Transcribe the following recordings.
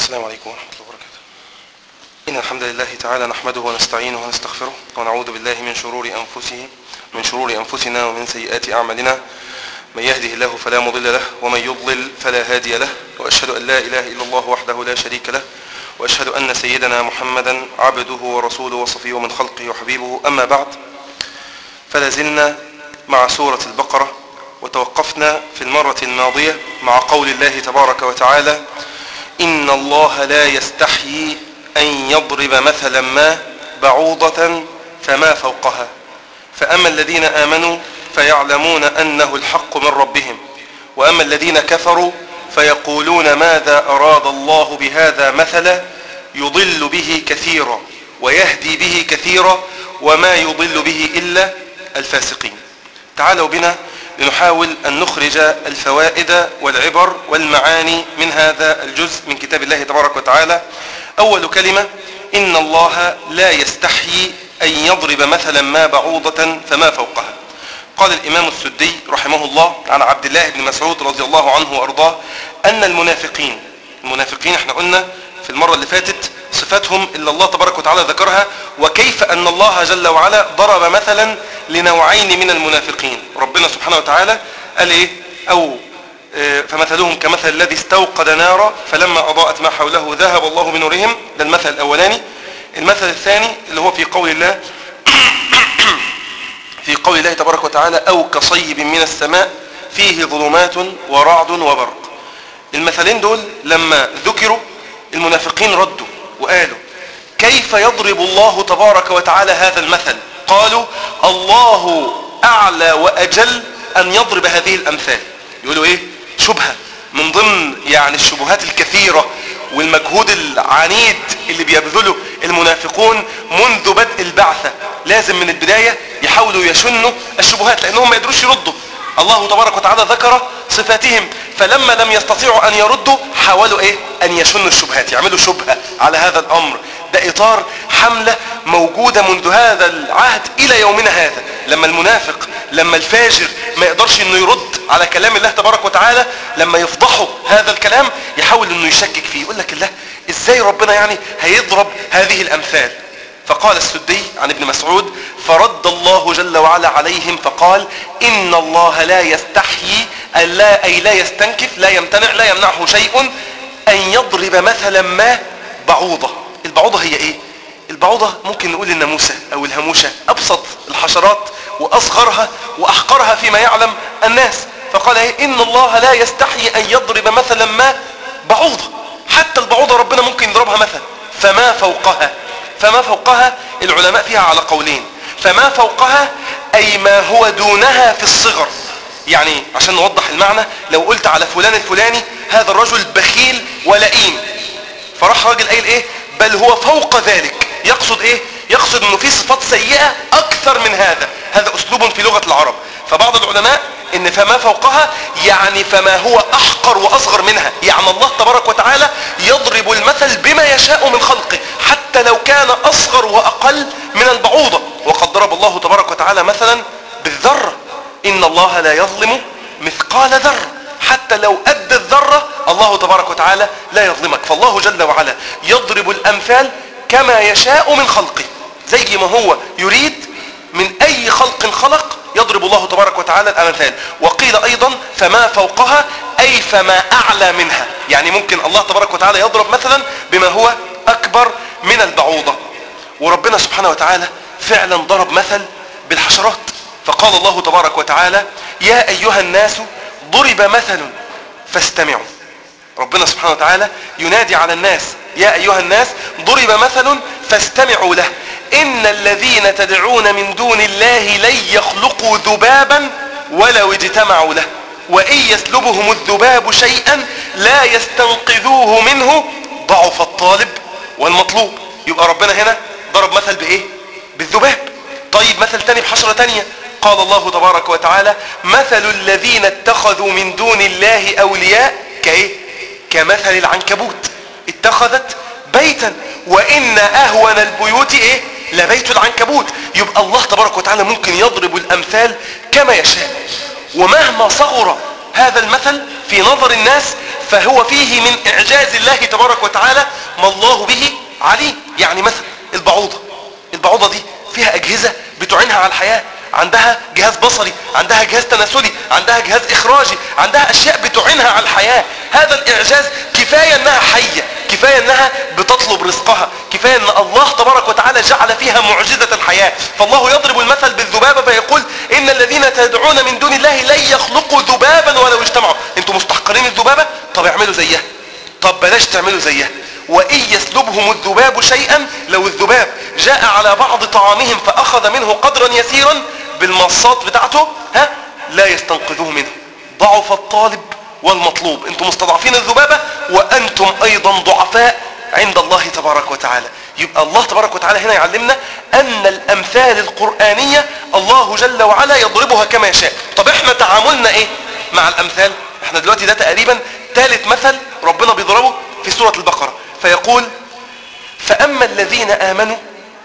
السلام عليكم ورحمة الله وبركاته إن الحمد لله تعالى نحمده ونستعينه ونستغفره ونعوذ بالله من شرور أنفسه من شرور أنفسنا ومن سيئات أعمالنا من يهده الله فلا مضل له ومن يضلل فلا هادي له وأشهد أن لا إله إلا الله وحده لا شريك له وأشهد أن سيدنا محمدا عبده ورسوله وصفيه من خلقه وحبيبه أما بعد فلا زلنا مع سورة البقرة وتوقفنا في المرة الماضية مع قول الله تبارك وتعالى إن الله لا يستحيي أن يضرب مثلا ما بعوضة فما فوقها فأما الذين آمنوا فيعلمون أنه الحق من ربهم وأما الذين كفروا فيقولون ماذا أراد الله بهذا مثلا يضل به كثيرا ويهدي به كثيرا وما يضل به إلا الفاسقين تعالوا بنا لنحاول أن نخرج الفوائد والعبر والمعاني من هذا الجزء من كتاب الله تبارك وتعالى أول كلمة إن الله لا يستحيي أن يضرب مثلا ما بعوضة فما فوقها قال الإمام السدي رحمه الله عن عبد الله بن مسعود رضي الله عنه وأرضاه أن المنافقين المنافقين احنا قلنا في المرة اللي فاتت صفاتهم إلا الله تبارك وتعالى ذكرها وكيف أن الله جل وعلا ضرب مثلا لنوعين من المنافقين ربنا سبحانه وتعالى قال إيه أو فمثلهم كمثل الذي استوقد نارا فلما أضاءت ما حوله ذهب الله بنورهم ده المثل الأولاني المثل الثاني اللي هو في قول الله في قول الله تبارك وتعالى أو كصيب من السماء فيه ظلمات ورعد وبرق المثلين دول لما ذكروا المنافقين ردوا وقالوا كيف يضرب الله تبارك وتعالى هذا المثل قالوا الله أعلى وأجل أن يضرب هذه الأمثال يقولوا إيه شبهة من ضمن يعني الشبهات الكثيرة والمجهود العنيد اللي بيبذله المنافقون منذ بدء البعثة لازم من البداية يحاولوا يشنوا الشبهات لأنهم ما يقدروش يردوا الله تبارك وتعالى ذكر صفاتهم فلما لم يستطيعوا أن يردوا حاولوا إيه أن يشنوا الشبهات يعملوا شبهة على هذا الأمر ده إطار حملة موجودة منذ هذا العهد إلى يومنا هذا لما المنافق لما الفاجر ما يقدرش انه يرد على كلام الله تبارك وتعالى لما يفضحوا هذا الكلام يحاول انه يشكك فيه يقول لك الله ازاي ربنا يعني هيضرب هذه الامثال فقال السدي عن ابن مسعود فرد الله جل وعلا عليهم فقال إن الله لا يستحيي لا أي لا يستنكف لا يمتنع لا يمنعه شيء أن يضرب مثلا ما بعوضة البعوضة هي إيه البعوضة ممكن نقول الناموسة أو الهموشة أبسط الحشرات وأصغرها وأحقرها فيما يعلم الناس فقال إيه إن الله لا يستحيي أن يضرب مثلا ما بعوضة حتى البعوضة ربنا ممكن يضربها مثلا فما فوقها فما فوقها العلماء فيها على قولين فما فوقها أي ما هو دونها في الصغر يعني عشان نوضح المعنى لو قلت على فلان الفلاني هذا الرجل بخيل ولئيم فراح راجل قايل ايه بل هو فوق ذلك يقصد ايه يقصد انه في صفات سيئة اكثر من هذا هذا اسلوب في لغة العرب فبعض العلماء ان فما فوقها يعني فما هو احقر واصغر منها يعني الله تبارك وتعالى يضرب المثل بما يشاء من خلقه حتى لو كان اصغر واقل من البعوضة وقد ضرب الله تبارك وتعالى مثلا بالذرة ان الله لا يظلم مثقال ذرة حتى لو أدى الذرة الله تبارك وتعالى لا يظلمك فالله جل وعلا يضرب الأمثال كما يشاء من خلقه زي ما هو يريد من أي خلق خلق يضرب الله تبارك وتعالى الأمثال وقيل أيضا فما فوقها أي فما أعلى منها يعني ممكن الله تبارك وتعالى يضرب مثلا بما هو أكبر من البعوضة وربنا سبحانه وتعالى فعلا ضرب مثل بالحشرات فقال الله تبارك وتعالى يا أيها الناس ضرب مثل فاستمعوا ربنا سبحانه وتعالى ينادي على الناس يا أيها الناس ضرب مثل فاستمعوا له إن الذين تدعون من دون الله لن يخلقوا ذبابا ولو اجتمعوا له وإن يسلبهم الذباب شيئا لا يستنقذوه منه ضعف الطالب والمطلوب يبقى ربنا هنا ضرب مثل بإيه بالذباب طيب مثل تاني بحشرة تانية قال الله تبارك وتعالى مثل الذين اتخذوا من دون الله أولياء كإيه كمثل العنكبوت اتخذت بيتا وإن أهون البيوت إيه لبيت العنكبوت يبقى الله تبارك وتعالى ممكن يضرب الأمثال كما يشاء ومهما صغر هذا المثل في نظر الناس فهو فيه من إعجاز الله تبارك وتعالى ما الله به عليم يعني مثلا البعوضة البعوضة دي فيها أجهزة بتعينها على الحياة عندها جهاز بصري عندها جهاز تناسلي عندها جهاز إخراجي عندها أشياء بتعينها على الحياة هذا الإعجاز كفاية أنها حية كفاية أنها بتطلب رزقها كفاية أن الله تبارك وتعالى جعل فيها معجزة الحياة فالله يضرب المثل بالذبابة فيقول إن الذين تدعون من دون الله لن يخلقوا ذبابا ولو اجتمعوا انتم مستحقرين الذبابة طب اعملوا زيها طب بلاش تعملوا زيها وإن يسلبهم الذباب شيئا لو الذباب جاء على بعض طعامهم فأخذ منه قدرا يسيرا بالمصات بتاعته ها لا يستنقذوه منه ضعف الطالب والمطلوب انتم مستضعفين الذبابة وأنتم أيضا ضعفاء عند الله تبارك وتعالى يبقى الله تبارك وتعالى هنا يعلمنا أن الأمثال القرآنية الله جل وعلا يضربها كما يشاء طب احنا تعاملنا ايه مع الأمثال احنا دلوقتي ده تقريبا ثالث مثل ربنا بيضربه في سورة البقرة فيقول فأما الذين آمنوا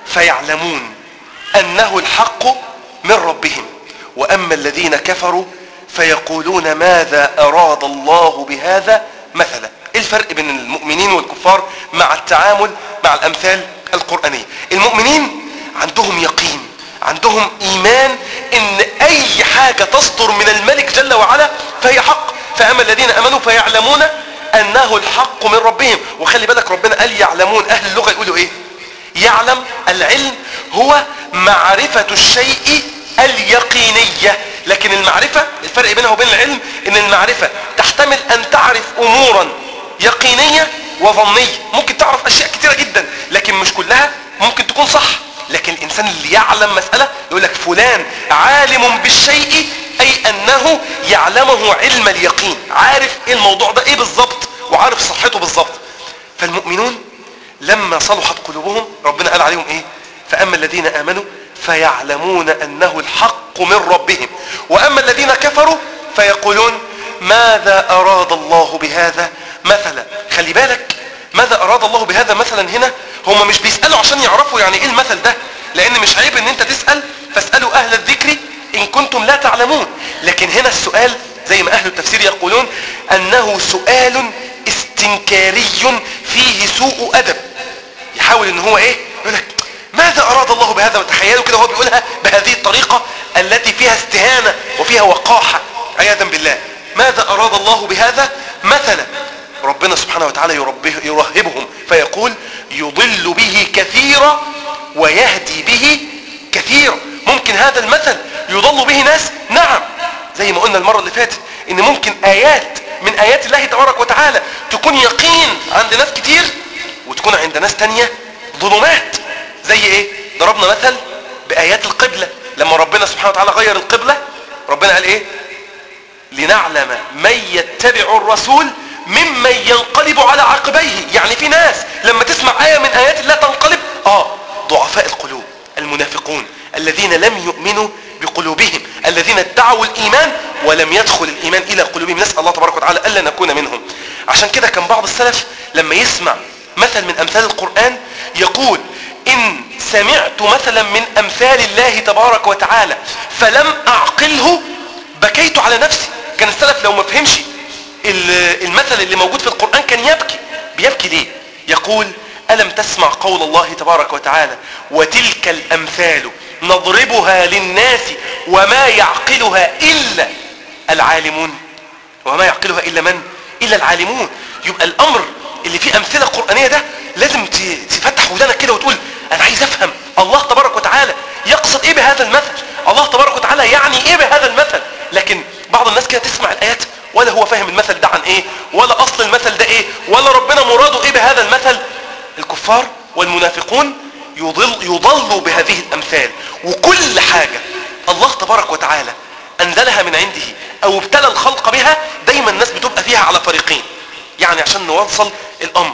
فيعلمون أنه الحق من ربهم وأما الذين كفروا فيقولون ماذا أراد الله بهذا مثلا إيه الفرق بين المؤمنين والكفار مع التعامل مع الأمثال القرآنية المؤمنين عندهم يقين عندهم إيمان إن أي حاجة تصدر من الملك جل وعلا فهي حق فأما الذين أمنوا فيعلمون أنه الحق من ربهم وخلي بالك ربنا قال يعلمون أهل اللغة يقولوا إيه يعلم العلم هو معرفة الشيء اليقينية لكن المعرفة الفرق بينها وبين العلم ان المعرفة تحتمل ان تعرف امورا يقينية وظنية ممكن تعرف اشياء كتيرة جدا لكن مش كلها ممكن تكون صح لكن الانسان اللي يعلم مسألة يقول لك فلان عالم بالشيء اي انه يعلمه علم اليقين عارف ايه الموضوع ده ايه بالظبط وعارف صحته بالظبط فالمؤمنون لما صلحت قلوبهم ربنا قال عليهم ايه فاما الذين امنوا فيعلمون انه الحق من ربهم واما الذين كفروا فيقولون ماذا اراد الله بهذا مثلا خلي بالك ماذا اراد الله بهذا مثلا هنا هم مش بيسالوا عشان يعرفوا يعني ايه المثل ده لان مش عيب ان انت تسال فاسالوا اهل الذكر ان كنتم لا تعلمون لكن هنا السؤال زي ما اهل التفسير يقولون انه سؤال استنكاري فيه سوء ادب يحاول ان هو ايه يقول لك ماذا اراد الله بهذا وتخيلوا كده هو بيقولها بهذه الطريقة التي فيها استهانة وفيها وقاحة عياذا بالله ماذا اراد الله بهذا مثلا ربنا سبحانه وتعالى يربه يرهبهم فيقول يضل به كثيرا ويهدي به كثيرا ممكن هذا المثل يضل به ناس نعم زي ما قلنا المرة اللي فاتت ان ممكن ايات من ايات الله تبارك وتعالى تكون يقين عند ناس كتير وتكون عند ناس تانية ظلمات زي ايه ضربنا مثل بايات القبلة لما ربنا سبحانه وتعالى غير القبلة ربنا قال ايه لنعلم من يتبع الرسول ممن ينقلب على عقبيه يعني في ناس لما تسمع آية من آيات الله تنقلب آه ضعفاء القلوب المنافقون الذين لم يؤمنوا بقلوبهم الذين ادعوا الإيمان ولم يدخل الإيمان إلى قلوبهم نسأل الله تبارك وتعالى ألا نكون منهم عشان كده كان بعض السلف لما يسمع مثل من أمثال القرآن يقول إن سمعت مثلا من أمثال الله تبارك وتعالى فلم أعقله بكيت على نفسي كان السلف لو ما فهمش المثل اللي موجود في القرآن كان يبكي بيبكي ليه يقول ألم تسمع قول الله تبارك وتعالى وتلك الأمثال نضربها للناس وما يعقلها إلا العالمون وما يعقلها إلا من إلا العالمون يبقى الأمر اللي فيه أمثلة قرآنية ده لازم تفتح ودانك كده وتقول أنا عايز أفهم الله تبارك وتعالى يقصد إيه بهذا المثل الله تبارك وتعالى يعني إيه بهذا المثل لكن بعض الناس كده تسمع الآيات ولا هو فاهم المثل ده عن ايه ولا اصل المثل ده ايه ولا ربنا مراده ايه بهذا المثل الكفار والمنافقون يضل يضلوا بهذه الامثال وكل حاجة الله تبارك وتعالى انزلها من عنده او ابتلى الخلق بها دايما الناس بتبقى فيها على فريقين يعني عشان نوصل الامر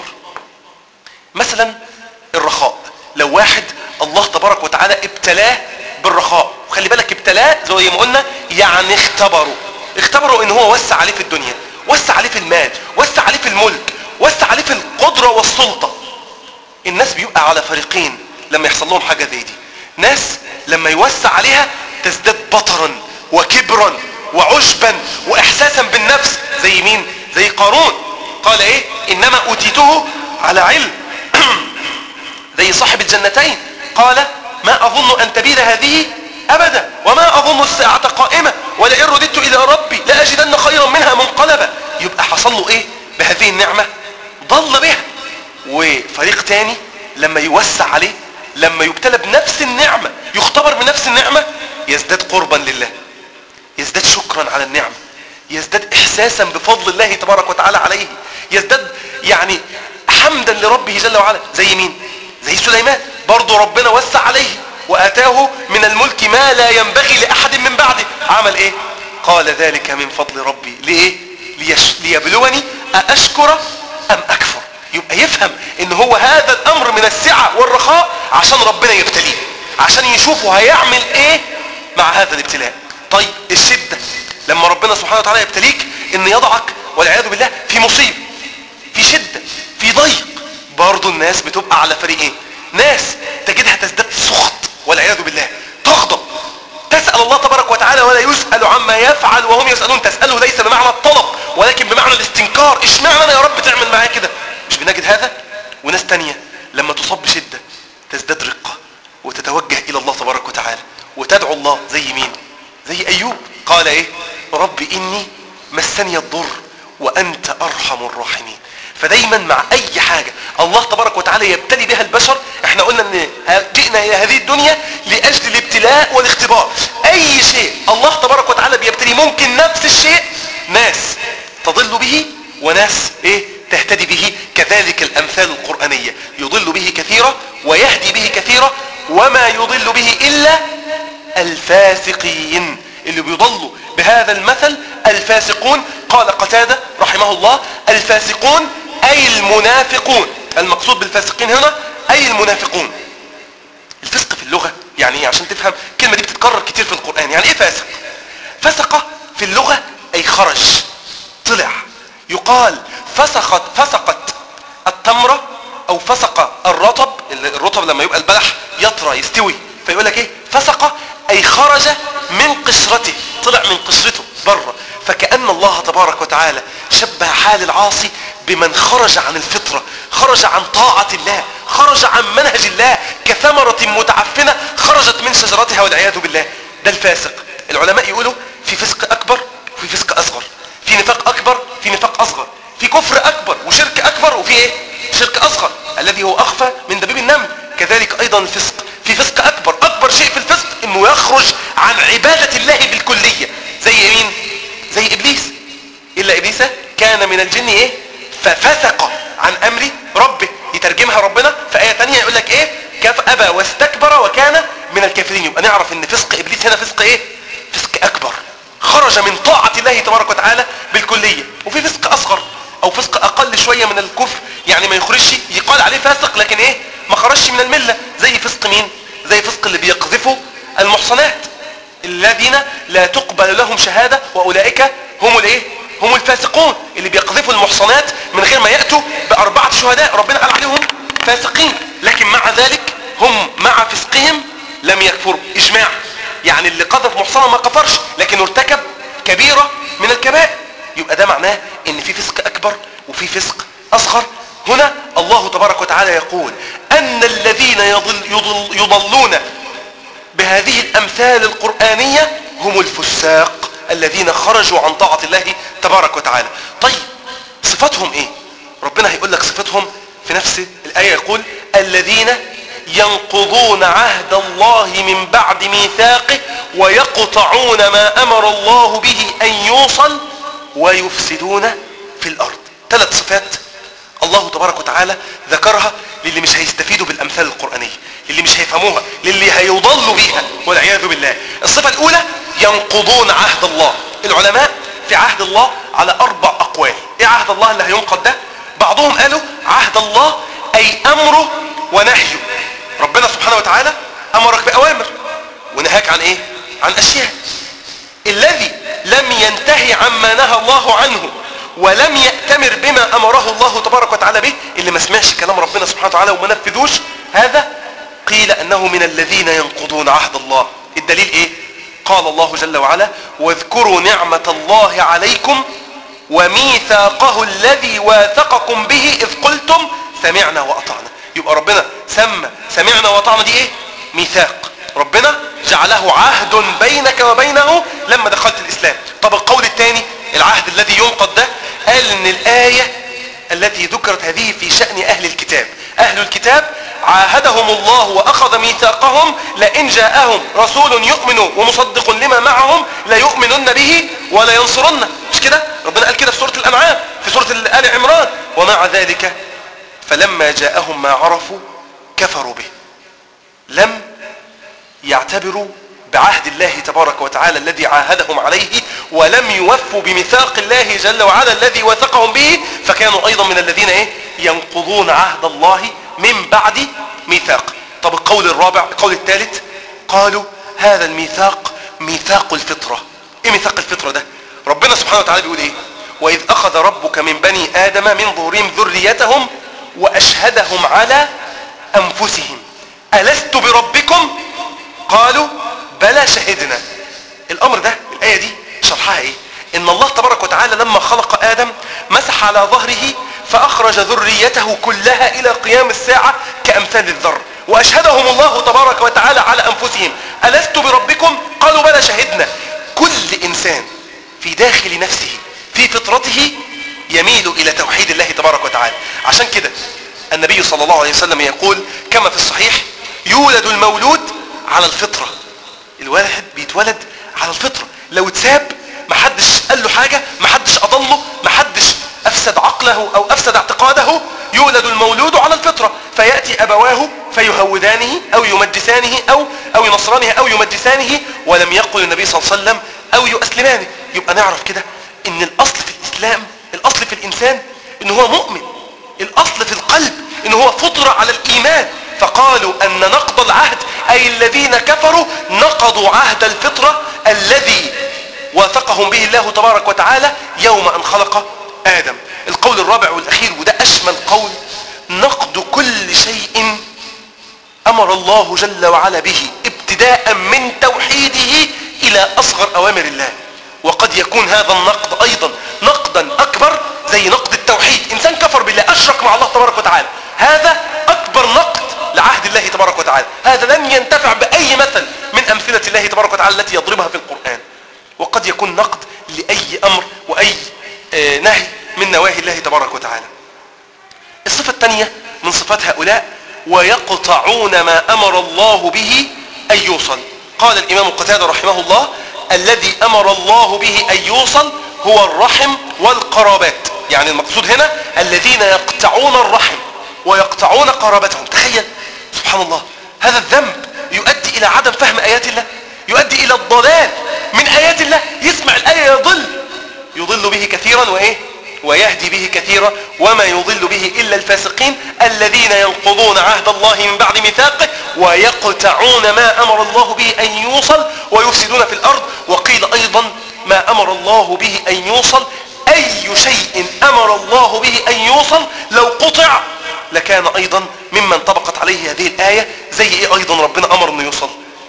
مثلا الرخاء لو واحد الله تبارك وتعالى ابتلاه بالرخاء وخلي بالك ابتلاه زي ما قلنا يعني اختبره اختبروا ان هو وسع عليه في الدنيا وسع عليه في المال وسع عليه في الملك وسع عليه في القدرة والسلطة الناس بيبقى على فريقين لما يحصل لهم حاجة زي دي ناس لما يوسع عليها تزداد بطرا وكبرا وعشبا واحساسا بالنفس زي مين زي قارون قال ايه انما اوتيته على علم زي صاحب الجنتين قال ما اظن ان تبيد هذه ابدا وما اظن الساعة قائمة ولئن رددت الى ربي لاجدن خيرا منها منقلبا يبقى حصل له ايه بهذه النعمة ضل بها وفريق تاني لما يوسع عليه لما يبتلى بنفس النعمة يختبر بنفس النعمة يزداد قربا لله يزداد شكرا على النعمة يزداد احساسا بفضل الله تبارك وتعالى عليه يزداد يعني حمدا لربه جل وعلا زي مين زي سليمان برضو ربنا وسع عليه واتاه من الملك ما لا ينبغي لاحد من بعده عمل ايه قال ذلك من فضل ربي ليه ليش ليبلوني أأشكر أم أكفر يبقى يفهم ان هو هذا الامر من السعة والرخاء عشان ربنا يبتليه عشان يشوفه هيعمل ايه مع هذا الابتلاء طيب الشدة لما ربنا سبحانه وتعالى يبتليك ان يضعك والعياذ بالله في مصيبة في شدة في ضيق برضو الناس بتبقى على فريقين ناس تجدها تزداد سخط والعياذ بالله تغضب تسأل الله تبارك وتعالى ولا يسأل عما يفعل وهم يسألون تسأله ليس بمعنى الطلب ولكن بمعنى الاستنكار اشمعنى انا يا رب تعمل معايا كده مش بنجد هذا وناس تانية لما تصاب بشدة تزداد رقة وتتوجه الى الله تبارك وتعالى وتدعو الله زي مين زي ايوب قال ايه رب اني مسني الضر وانت ارحم الراحمين فدايما مع اي حاجة الله تبارك وتعالى يبتلي بها البشر احنا قلنا ان جئنا الى هذه الدنيا لاجل الابتلاء والاختبار اي شيء الله تبارك وتعالى بيبتلي ممكن نفس الشيء ناس تضل به وناس ايه تهتدي به كذلك الامثال القرآنية يضل به كثيرا ويهدي به كثيرا وما يضل به الا الفاسقين اللي بيضلوا بهذا المثل الفاسقون قال قتادة رحمه الله الفاسقون اي المنافقون المقصود بالفاسقين هنا اي المنافقون الفسق في اللغة يعني ايه عشان تفهم الكلمة دي بتتكرر كتير في القرآن يعني ايه فاسق فسق في اللغة اي خرج طلع يقال فسقت فسقت التمرة او فسق الرطب الرطب لما يبقى البلح يطرى يستوي فيقول لك ايه فسق اي خرج من قشرته طلع من قشرته بره فكأن الله تبارك وتعالى شبه حال العاصي بمن خرج عن الفطرة خرج عن طاعة الله خرج عن منهج الله كثمرة متعفنة خرجت من شجرتها والعياذ بالله ده الفاسق العلماء يقولوا في فسق أكبر وفي فسق أصغر في نفاق أكبر في نفاق أصغر في كفر أكبر وشرك أكبر وفي إيه شرك أصغر الذي هو أخفى من دبيب النمل كذلك أيضا الفسق في فسق أكبر أكبر شيء في الفسق إنه يخرج عن عبادة الله بالكلية زي مين زي إبليس إلا إبليس كان من الجن إيه ففسق عن أمر ربه يترجمها ربنا في آية تانية يقول لك إيه كف أبى واستكبر وكان من الكافرين يبقى نعرف إن فسق إبليس هنا فسق إيه فسق أكبر خرج من طاعة الله تبارك وتعالى بالكلية وفي فسق أصغر أو فسق أقل شوية من الكفر يعني ما يخرجش يقال عليه فاسق لكن إيه ما خرجش من الملة زي فسق مين زي فسق اللي بيقذفوا المحصنات الذين لا تقبل لهم شهادة وأولئك هم الايه هم الفاسقون اللي بيقذفوا المحصنات من غير ما يأتوا بأربعة شهداء ربنا قال عليهم فاسقين لكن مع ذلك هم مع فسقهم لم يكفروا إجماع يعني اللي قذف محصنة ما كفرش لكن ارتكب كبيرة من الكبائر يبقى ده معناه ان في فسق أكبر وفي فسق أصغر هنا الله تبارك وتعالى يقول أن الذين يضل يضل يضلون بهذه الأمثال القرآنية هم الفساق الذين خرجوا عن طاعة الله تبارك وتعالى طيب صفاتهم ايه ربنا هيقول لك صفاتهم في نفس الآية يقول الذين ينقضون عهد الله من بعد ميثاقه ويقطعون ما أمر الله به أن يوصل ويفسدون في الأرض ثلاث صفات الله تبارك وتعالى ذكرها للي مش هيستفيدوا بالأمثال القرآنية للي مش هيفهموها للي هيضلوا بيها والعياذ بالله الصفة الأولى ينقضون عهد الله العلماء في عهد الله على أربع أقوال إيه عهد الله اللي هينقض ده بعضهم قالوا عهد الله أي أمره ونهيه ربنا سبحانه وتعالى أمرك بأوامر ونهاك عن إيه عن أشياء الذي لم ينتهي عما نهى الله عنه ولم يأتمر بما أمره الله تبارك وتعالى به اللي ما سمعش كلام ربنا سبحانه وتعالى وما نفذوش هذا قيل أنه من الذين ينقضون عهد الله الدليل إيه قال الله جل وعلا واذكروا نعمة الله عليكم وميثاقه الذي واثقكم به إذ قلتم سمعنا وأطعنا يبقى ربنا سمى سمعنا وأطعنا دي إيه ميثاق ربنا جعله عهد بينك وبينه لما دخلت الإسلام طب القول الثاني العهد الذي ينقض ده قال ان الآية التي ذكرت هذه في شأن أهل الكتاب أهل الكتاب عاهدهم الله وأخذ ميثاقهم لئن جاءهم رسول يؤمن ومصدق لما معهم ليؤمنن به ولا ينصرن مش كده ربنا قال كده في سورة الأنعام في سورة آل عمران ومع ذلك فلما جاءهم ما عرفوا كفروا به لم يعتبروا بعهد الله تبارك وتعالى الذي عاهدهم عليه ولم يوفوا بميثاق الله جل وعلا الذي وثقهم به فكانوا ايضا من الذين ايه ينقضون عهد الله من بعد ميثاق طب القول الرابع القول الثالث قالوا هذا الميثاق ميثاق الفطرة ايه ميثاق الفطرة ده ربنا سبحانه وتعالى بيقول ايه واذ اخذ ربك من بني ادم من ظهورهم ذريتهم واشهدهم على انفسهم الست بربكم قالوا بلى شهدنا الامر ده الايه دي شرحها ايه ان الله تبارك وتعالى لما خلق ادم مسح على ظهره فاخرج ذريته كلها الى قيام الساعه كامثال الذر واشهدهم الله تبارك وتعالى على انفسهم الست بربكم قالوا بلى شهدنا كل انسان في داخل نفسه في فطرته يميل الى توحيد الله تبارك وتعالى عشان كده النبي صلى الله عليه وسلم يقول كما في الصحيح يولد المولود على الفطره الواحد بيتولد على الفطرة لو اتساب محدش قال له حاجة محدش أضله محدش أفسد عقله أو أفسد اعتقاده يولد المولود على الفطرة فيأتي أبواه فيهودانه أو يمجسانه أو أو ينصرانه أو يمجسانه ولم يقل النبي صلى الله عليه وسلم أو يؤسلمانه يبقى نعرف كده إن الأصل في الإسلام الأصل في الإنسان إن هو مؤمن الأصل في القلب إن هو فطرة على الإيمان فقالوا أن نقض العهد أي الذين كفروا نقضوا عهد الفطرة الذي وثقهم به الله تبارك وتعالى يوم أن خلق آدم القول الرابع والأخير وده أشمل قول نقض كل شيء أمر الله جل وعلا به ابتداء من توحيده إلى أصغر أوامر الله وقد يكون هذا النقد أيضا نقدا أكبر زي نقد التوحيد إنسان كفر بالله أشرك مع الله تبارك وتعالى هذا أكبر نقد لعهد الله تبارك وتعالى هذا لن ينتفع بأي مثل من أمثلة الله تبارك وتعالى التي يضربها في القرآن وقد يكون نقد لأي أمر وأي آه نهي من نواهي الله تبارك وتعالى الصفة الثانية من صفات هؤلاء ويقطعون ما أمر الله به أن يوصل قال الإمام قتادة رحمه الله الذي أمر الله به أن يوصل هو الرحم والقرابات يعني المقصود هنا الذين يقطعون الرحم ويقطعون قرابتهم تخيل سبحان الله هذا الذنب يؤدي إلى عدم فهم آيات الله يؤدي إلى الضلال من آيات الله يسمع الآية يضل يضل به كثيرا وإيه ويهدي به كثيرا وما يضل به إلا الفاسقين الذين ينقضون عهد الله من بعد ميثاقه ويقطعون ما أمر الله به أن يوصل ويفسدون في الأرض وقيل أيضا ما أمر الله به أن يوصل أي شيء أمر الله به أن يوصل لو قطع لكان أيضا ممن طبقت عليه هذه الآية زي إيه أيضا ربنا أمر أنه يوصل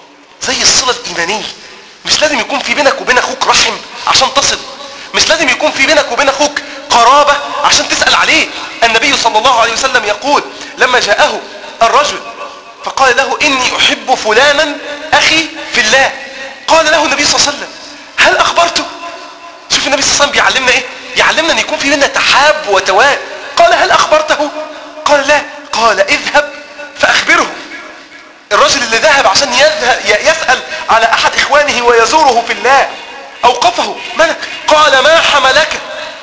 زي الصلة الإيمانية مش لازم يكون في بينك وبين أخوك رحم عشان تصل مش لازم يكون في بينك وبين أخوك قرابة عشان تسأل عليه النبي صلى الله عليه وسلم يقول لما جاءه الرجل فقال له إني أحب فلانا أخي في الله قال له النبي صلى الله عليه وسلم هل أخبرته شوف النبي صلى الله عليه وسلم بيعلمنا إيه يعلمنا أن يكون في بيننا تحاب وتواد قال هل أخبرته قال لا قال اذهب فأخبره الرجل اللي ذهب عشان يذهب يسأل على أحد إخوانه ويزوره في الله أوقفه ملك قال ما حملك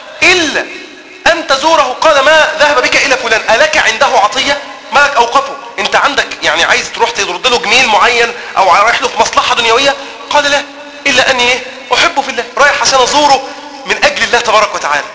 إلا أن تزوره قال ما ذهب بك إلى فلان ألك عنده عطية ملك أوقفه أنت عندك يعني عايز تروح ترد له جميل معين أو رايح له في مصلحة دنيوية قال لا إلا أني إيه أحبه في الله رايح عشان أزوره من أجل الله تبارك وتعالى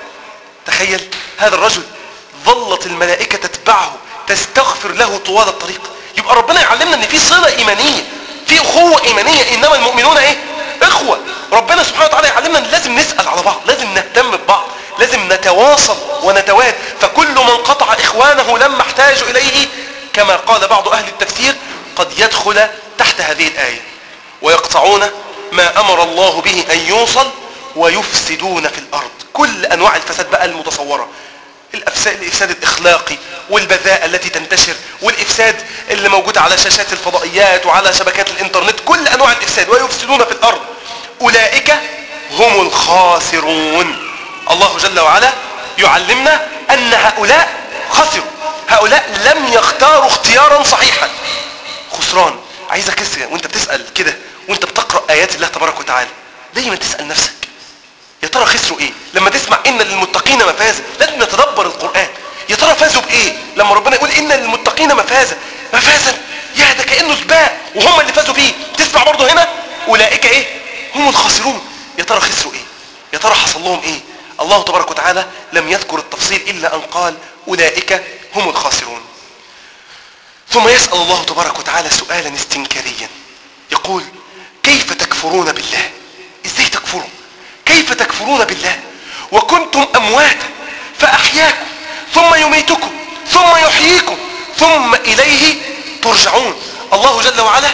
تخيل هذا الرجل ظلت الملائكة تتبعه تستغفر له طوال الطريق يبقى ربنا يعلمنا ان في صلة ايمانية في اخوة ايمانية انما المؤمنون ايه اخوة ربنا سبحانه وتعالى يعلمنا ان لازم نسأل على بعض لازم نهتم ببعض لازم نتواصل ونتواد فكل من قطع اخوانه لما احتاجوا اليه كما قال بعض اهل التفسير قد يدخل تحت هذه الاية ويقطعون ما امر الله به ان يوصل ويفسدون في الارض كل انواع الفساد بقى المتصوره الافساد الافساد الاخلاقي والبذاءه التي تنتشر والافساد اللي موجود على شاشات الفضائيات وعلى شبكات الانترنت كل انواع الافساد ويفسدون في الارض اولئك هم الخاسرون الله جل وعلا يعلمنا ان هؤلاء خسروا هؤلاء لم يختاروا اختيارا صحيحا خسران عايزك كده وانت بتسال كده وانت بتقرا ايات الله تبارك وتعالى دايما تسال نفسك يا ترى خسروا ايه لما تسمع ان للمتقين مفازا لازم نتدبر القران يا ترى فازوا بايه لما ربنا يقول ان للمتقين مفازا مفازا يا ده كانه سباق وهم اللي فازوا بيه تسمع برضه هنا اولئك ايه هم الخاسرون يا ترى خسروا ايه يا ترى حصل لهم ايه الله تبارك وتعالى لم يذكر التفصيل الا ان قال اولئك هم الخاسرون ثم يسال الله تبارك وتعالى سؤالا استنكاريا يقول كيف تكفرون بالله ازاي تكفروا كيف تكفرون بالله وكنتم امواتا فاحياكم ثم يميتكم ثم يحييكم ثم اليه ترجعون الله جل وعلا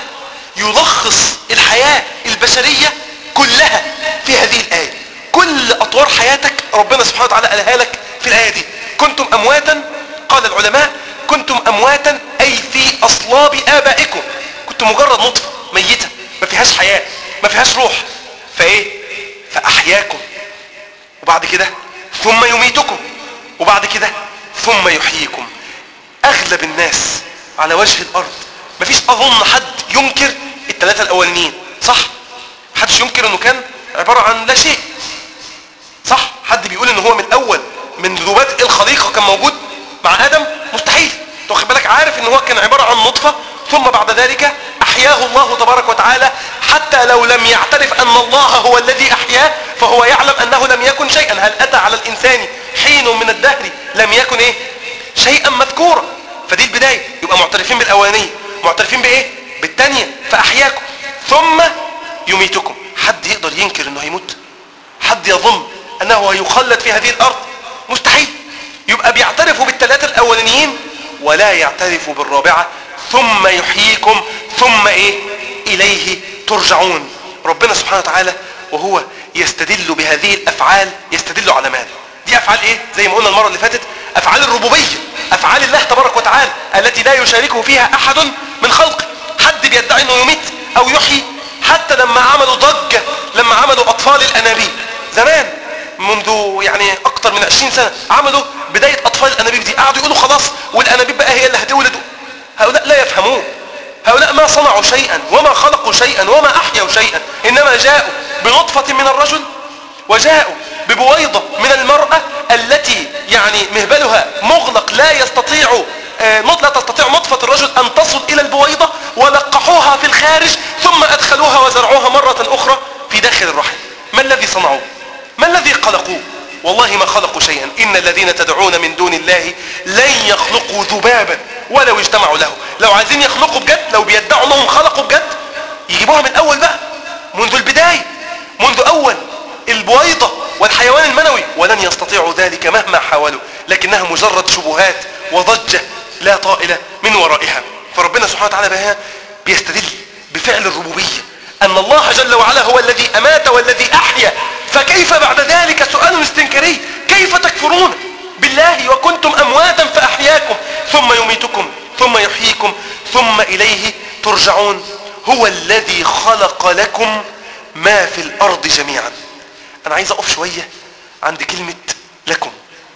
يلخص الحياة البشرية كلها في هذه الآية كل أطوار حياتك ربنا سبحانه وتعالى قالها لك في الآية دي كنتم أمواتا قال العلماء كنتم أمواتا أي في أصلاب آبائكم كنتم مجرد نطفة ميتة ما فيهاش حياة ما فيهاش روح فإيه فأحياكم وبعد كده ثم يميتكم وبعد كده ثم يحييكم أغلب الناس على وجه الأرض مفيش أظن حد ينكر الثلاثة الأولانيين صح محدش ينكر أنه كان عبارة عن لا شيء صح حد بيقول ان هو من الاول من ذبات الخليقه كان موجود مع ادم مستحيل واخد بالك عارف ان هو كان عباره عن نطفه ثم بعد ذلك احياه الله تبارك وتعالى حتى لو لم يعترف ان الله هو الذي احياه فهو يعلم انه لم يكن شيئا هل اتى على الانسان حين من الدهر لم يكن ايه شيئا مذكورا فدي البدايه يبقى معترفين بالاولانيه معترفين بايه بالثانيه فاحياكم ثم يميتكم حد يقدر ينكر انه هيموت حد يظن انه هيخلد في هذه الارض مستحيل يبقى بيعترفوا بالثلاثه الاولانيين ولا يعترفوا بالرابعه ثم يحييكم ثم ايه اليه ترجعون ربنا سبحانه وتعالى وهو يستدل بهذه الافعال يستدل على ماذا دي افعال ايه زي ما قلنا المره اللي فاتت افعال الربوبيه افعال الله تبارك وتعالى التي لا يشاركه فيها احد من خلقه حد بيدعي انه يميت او يحيي حتى لما عملوا ضجه لما عملوا اطفال الانابيب زمان منذ يعني اكتر من 20 سنه عملوا بدايه اطفال الانابيب دي قعدوا يقولوا خلاص والانابيب بقى هي اللي هتولد هؤلاء لا يفهمون هؤلاء ما صنعوا شيئا وما خلقوا شيئا وما احيوا شيئا انما جاءوا بنطفه من الرجل وجاءوا ببويضه من المراه التي يعني مهبلها مغلق لا يستطيع آه، لا تستطيع نطفة الرجل أن تصل إلى البويضة ولقحوها في الخارج ثم أدخلوها وزرعوها مرة أخرى في داخل الرحم ما الذي صنعوه ما الذي خلقوه والله ما خلقوا شيئا إن الذين تدعون من دون الله لن يخلقوا ذبابا ولو اجتمعوا له لو عايزين يخلقوا بجد لو بيدعوا انهم خلقوا بجد يجيبوها من الاول بقى منذ البداية منذ اول البويضة والحيوان المنوي ولن يستطيعوا ذلك مهما حاولوا لكنها مجرد شبهات وضجة لا طائلة من ورائها فربنا سبحانه وتعالى بها بيستدل بفعل الربوبية أن الله جل وعلا هو الذي أمات والذي أحيا فكيف بعد ذلك سؤال استنكاري كيف تكفرون بالله وكنتم أمواتا فأحياكم ثم يميتكم ثم يحييكم ثم إليه ترجعون هو الذي خلق لكم ما في الأرض جميعا أنا عايز أقف شوية عند كلمة لكم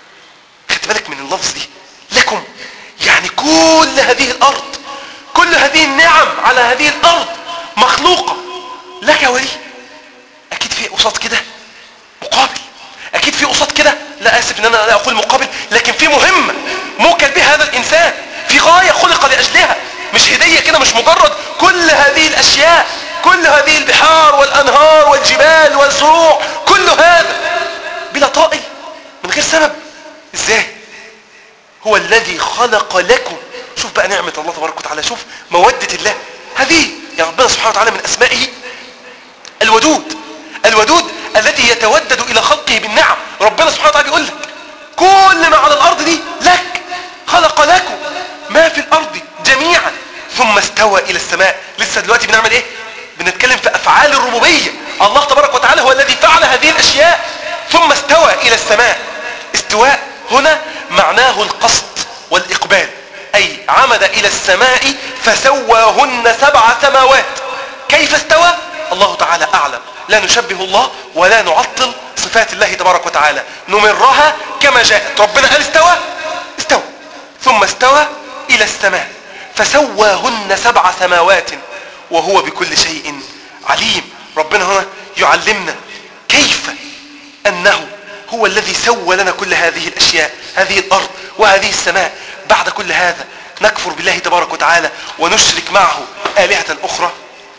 خدت بالك من اللفظ دي لكم يعني كل هذه الأرض كل هذه النعم على هذه الأرض مخلوقة لك ولي أكيد في قصاد كده مقابل أكيد في قصاد كده لا آسف إن أنا لا أقول مقابل لكن في مهمة موكل بها هذا الإنسان في غاية خلق لأجلها مش هدية كده مش مجرد كل هذه الأشياء كل هذه البحار والأنهار والجبال والزروع كل هذا بلا طائل من غير سبب ازاي هو الذي خلق لكم شوف بقى نعمة الله تبارك وتعالى شوف مودة الله هذه يا ربنا سبحانه وتعالى من أسمائه الودود الودود الذي يتودد إلى خلقه بالنعم ربنا سبحانه وتعالى يقول لك كل ما على الأرض دي لك خلق لكم ما في الأرض جميعا ثم استوى إلى السماء لسه دلوقتي بنعمل إيه بنتكلم في أفعال الربوبية الله تبارك وتعالى هو الذي فعل هذه الأشياء ثم استوى إلى الاستواء هنا معناه القصد والإقبال أي عمد إلى السماء فسواهن سبع سماوات كيف استوى الله تعالى أعلم لا نشبه الله ولا نعطل صفات الله تبارك وتعالى نمرها كما جاءت ربنا قال استوى استوى ثم استوى إلى السماء فسواهن سبع سماوات وهو بكل شيء عليم ربنا هنا يعلمنا كيف أنه هو الذي سوى لنا كل هذه الأشياء هذه الأرض وهذه السماء بعد كل هذا نكفر بالله تبارك وتعالى ونشرك معه آلهة أخرى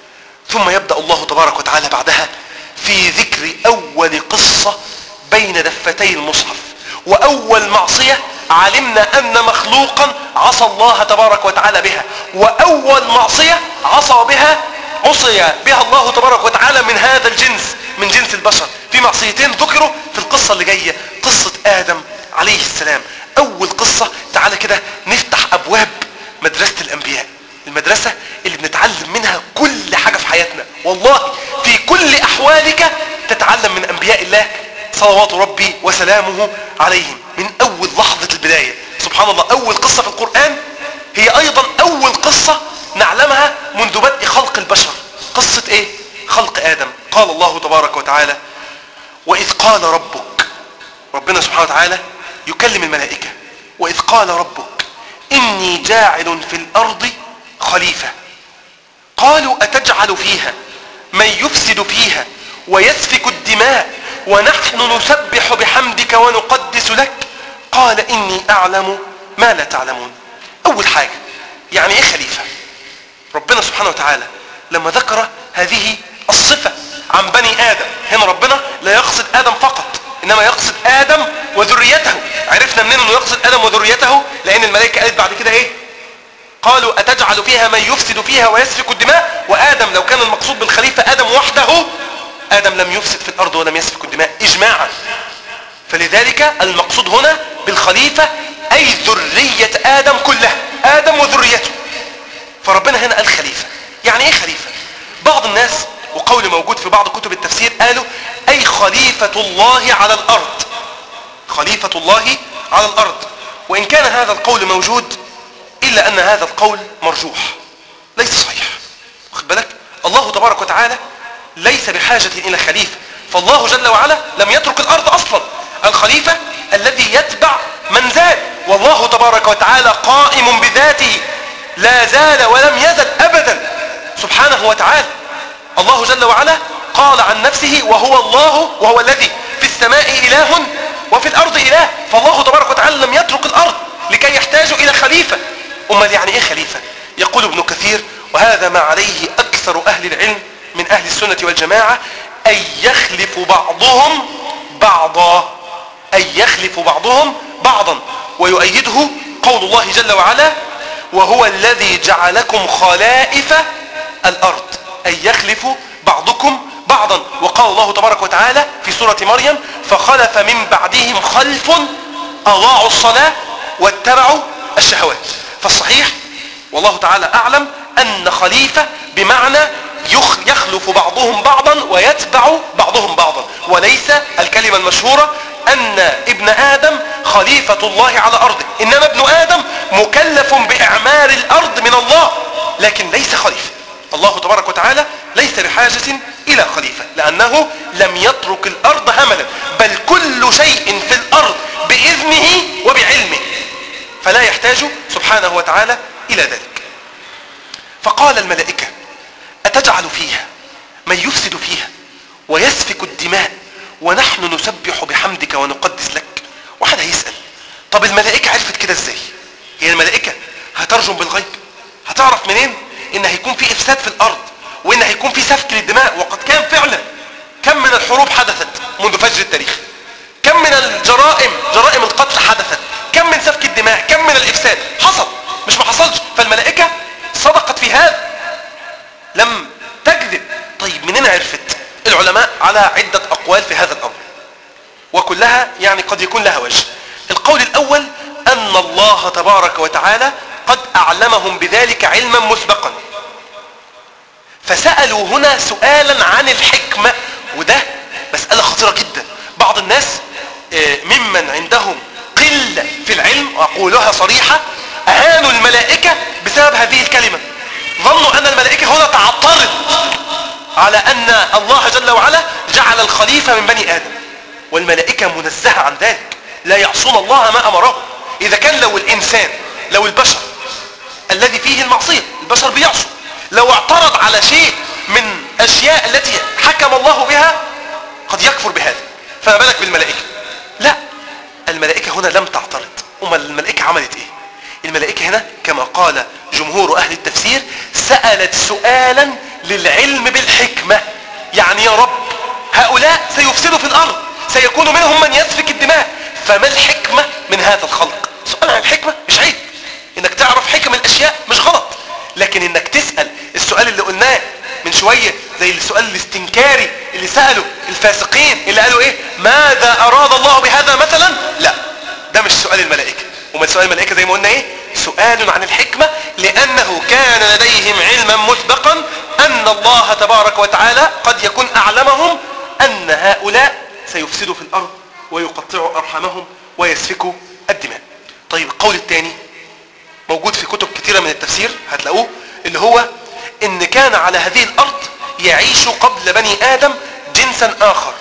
ثم يبدأ الله تبارك وتعالى بعدها في ذكر أول قصة بين دفتي المصحف وأول معصية علمنا أن مخلوقا عصى الله تبارك وتعالى بها وأول معصية عصى بها عصي بها الله تبارك وتعالى من هذا الجنس من جنس البشر في معصيتين ذكروا في القصة اللي جاية قصة آدم عليه السلام أول قصة تعالى كده نفتح أبواب مدرسة الأنبياء المدرسة اللي بنتعلم منها كل حاجة في حياتنا والله في كل أحوالك تتعلم من أنبياء الله صلوات ربي وسلامه عليهم من أول لحظة البداية سبحان الله أول قصة في القرآن هي أيضا أول قصة نعلمها منذ بدء خلق البشر قصة إيه؟ خلق آدم قال الله تبارك وتعالى وإذ قال ربك ربنا سبحانه وتعالى يكلم الملائكة وإذ قال ربك إني جاعل في الأرض خليفة قالوا أتجعل فيها من يفسد فيها ويسفك الدماء ونحن نسبح بحمدك ونقدس لك قال إني أعلم ما لا تعلمون أول حاجة يعني إيه خليفة ربنا سبحانه وتعالى لما ذكر هذه الصفة عن بني آدم هنا ربنا لا يقصد آدم فقط إنما يقصد آدم وذريته عرفنا منين أنه يقصد آدم وذريته لأن الملائكة قالت بعد كده إيه قالوا أتجعل فيها من يفسد فيها ويسفك الدماء وآدم لو كان المقصود بالخليفة آدم وحده آدم لم يفسد في الأرض ولم يسفك الدماء إجماعا فلذلك المقصود هنا بالخليفة أي ذرية آدم كلها آدم وذريته فربنا هنا قال خليفة يعني إيه خليفة بعض الناس وقول موجود في بعض كتب التفسير قالوا أي خليفة الله على الأرض خليفة الله على الأرض وإن كان هذا القول موجود إلا أن هذا القول مرجوح ليس صحيح واخد بالك الله تبارك وتعالى ليس بحاجة إلى خليفة فالله جل وعلا لم يترك الأرض أصلا الخليفة الذي يتبع من زال والله تبارك وتعالى قائم بذاته لا زال ولم يزل أبدا سبحانه وتعالى الله جل وعلا قال عن نفسه وهو الله وهو الذي في السماء إله وفي الأرض إله فالله تبارك وتعالى لم يترك الأرض لكي يحتاج إلى خليفة أمال يعني إيه خليفة يقول ابن كثير وهذا ما عليه أكثر أهل العلم من أهل السنة والجماعة أن يخلف بعضهم بعضا أن يخلف بعضهم بعضا ويؤيده قول الله جل وعلا وهو الذي جعلكم خلائف الأرض أن يخلف بعضكم بعضا وقال الله تبارك وتعالى في سورة مريم فخلف من بعدهم خلف أضاعوا الصلاة واتبعوا الشهوات فالصحيح والله تعالى أعلم أن خليفة بمعنى يخلف بعضهم بعضا ويتبع بعضهم بعضا وليس الكلمة المشهورة أن ابن آدم خليفة الله على أرضه إنما ابن آدم مكلف بإعمار الأرض من الله لكن ليس خليفة الله تبارك وتعالى ليس بحاجة إلى خليفة لأنه لم يترك الأرض هملا بل كل شيء في الأرض بإذنه وبعلمه فلا يحتاج سبحانه وتعالى إلى ذلك فقال الملائكة أتجعل فيها من يفسد فيها ويسفك الدماء ونحن نسبح بحمدك ونقدس لك واحد هيسأل طب الملائكة عرفت كده ازاي هي الملائكة هترجم بالغيب هتعرف منين ان هيكون في افساد في الارض وان هيكون في سفك للدماء وقد كان فعلا كم من الحروب حدثت منذ فجر التاريخ كم من الجرائم جرائم القتل حدثت كم من سفك الدماء كم من الافساد حصل مش ما حصلش فالملائكة صدقت في هذا لم تكذب طيب منين عرفت العلماء على عدة أقوال في هذا الأمر وكلها يعني قد يكون لها وجه القول الأول أن الله تبارك وتعالى قد أعلمهم بذلك علما مسبقا فسألوا هنا سؤالا عن الحكمة وده مسألة خطيرة جدا بعض الناس آه، ممن عندهم قلة في العلم وأقولها صريحة أهانوا الملائكة بسبب هذه الكلمة ظنوا أن الملائكة هنا تعطرت على أن الله جل وعلا جعل الخليفة من بني آدم والملائكة منزهة عن ذلك لا يعصون الله ما أمرهم إذا كان لو الإنسان لو البشر الذي فيه المعصية البشر بيعصوا لو اعترض على شيء من أشياء التي حكم الله بها قد يكفر بهذا فما بالك بالملائكة لا الملائكة هنا لم تعترض أما الملائكة عملت إيه الملائكة هنا كما قال جمهور أهل التفسير سألت سؤالا للعلم بالحكمة يعني يا رب هؤلاء سيفسدوا في الأرض سيكون منهم من يسفك الدماء فما الحكمة من هذا الخلق سؤال عن الحكمة مش عيب انك تعرف حكم الاشياء مش غلط لكن انك تسأل السؤال اللي قلناه من شوية زي السؤال الاستنكاري اللي سأله الفاسقين اللي قالوا ايه ماذا اراد الله بهذا مثلا لا ده مش سؤال الملائكة وما سؤال الملائكة زي ما قلنا ايه سؤال عن الحكمة لانه كان لديهم علما مسبقا ان الله تبارك وتعالى قد يكون اعلمهم ان هؤلاء سيفسدوا في الارض ويقطعوا ارحامهم ويسفكوا الدماء طيب القول الثاني موجود في كتب كثيرة من التفسير هتلاقوه اللي هو ان كان على هذه الارض يعيش قبل بني ادم جنسا اخر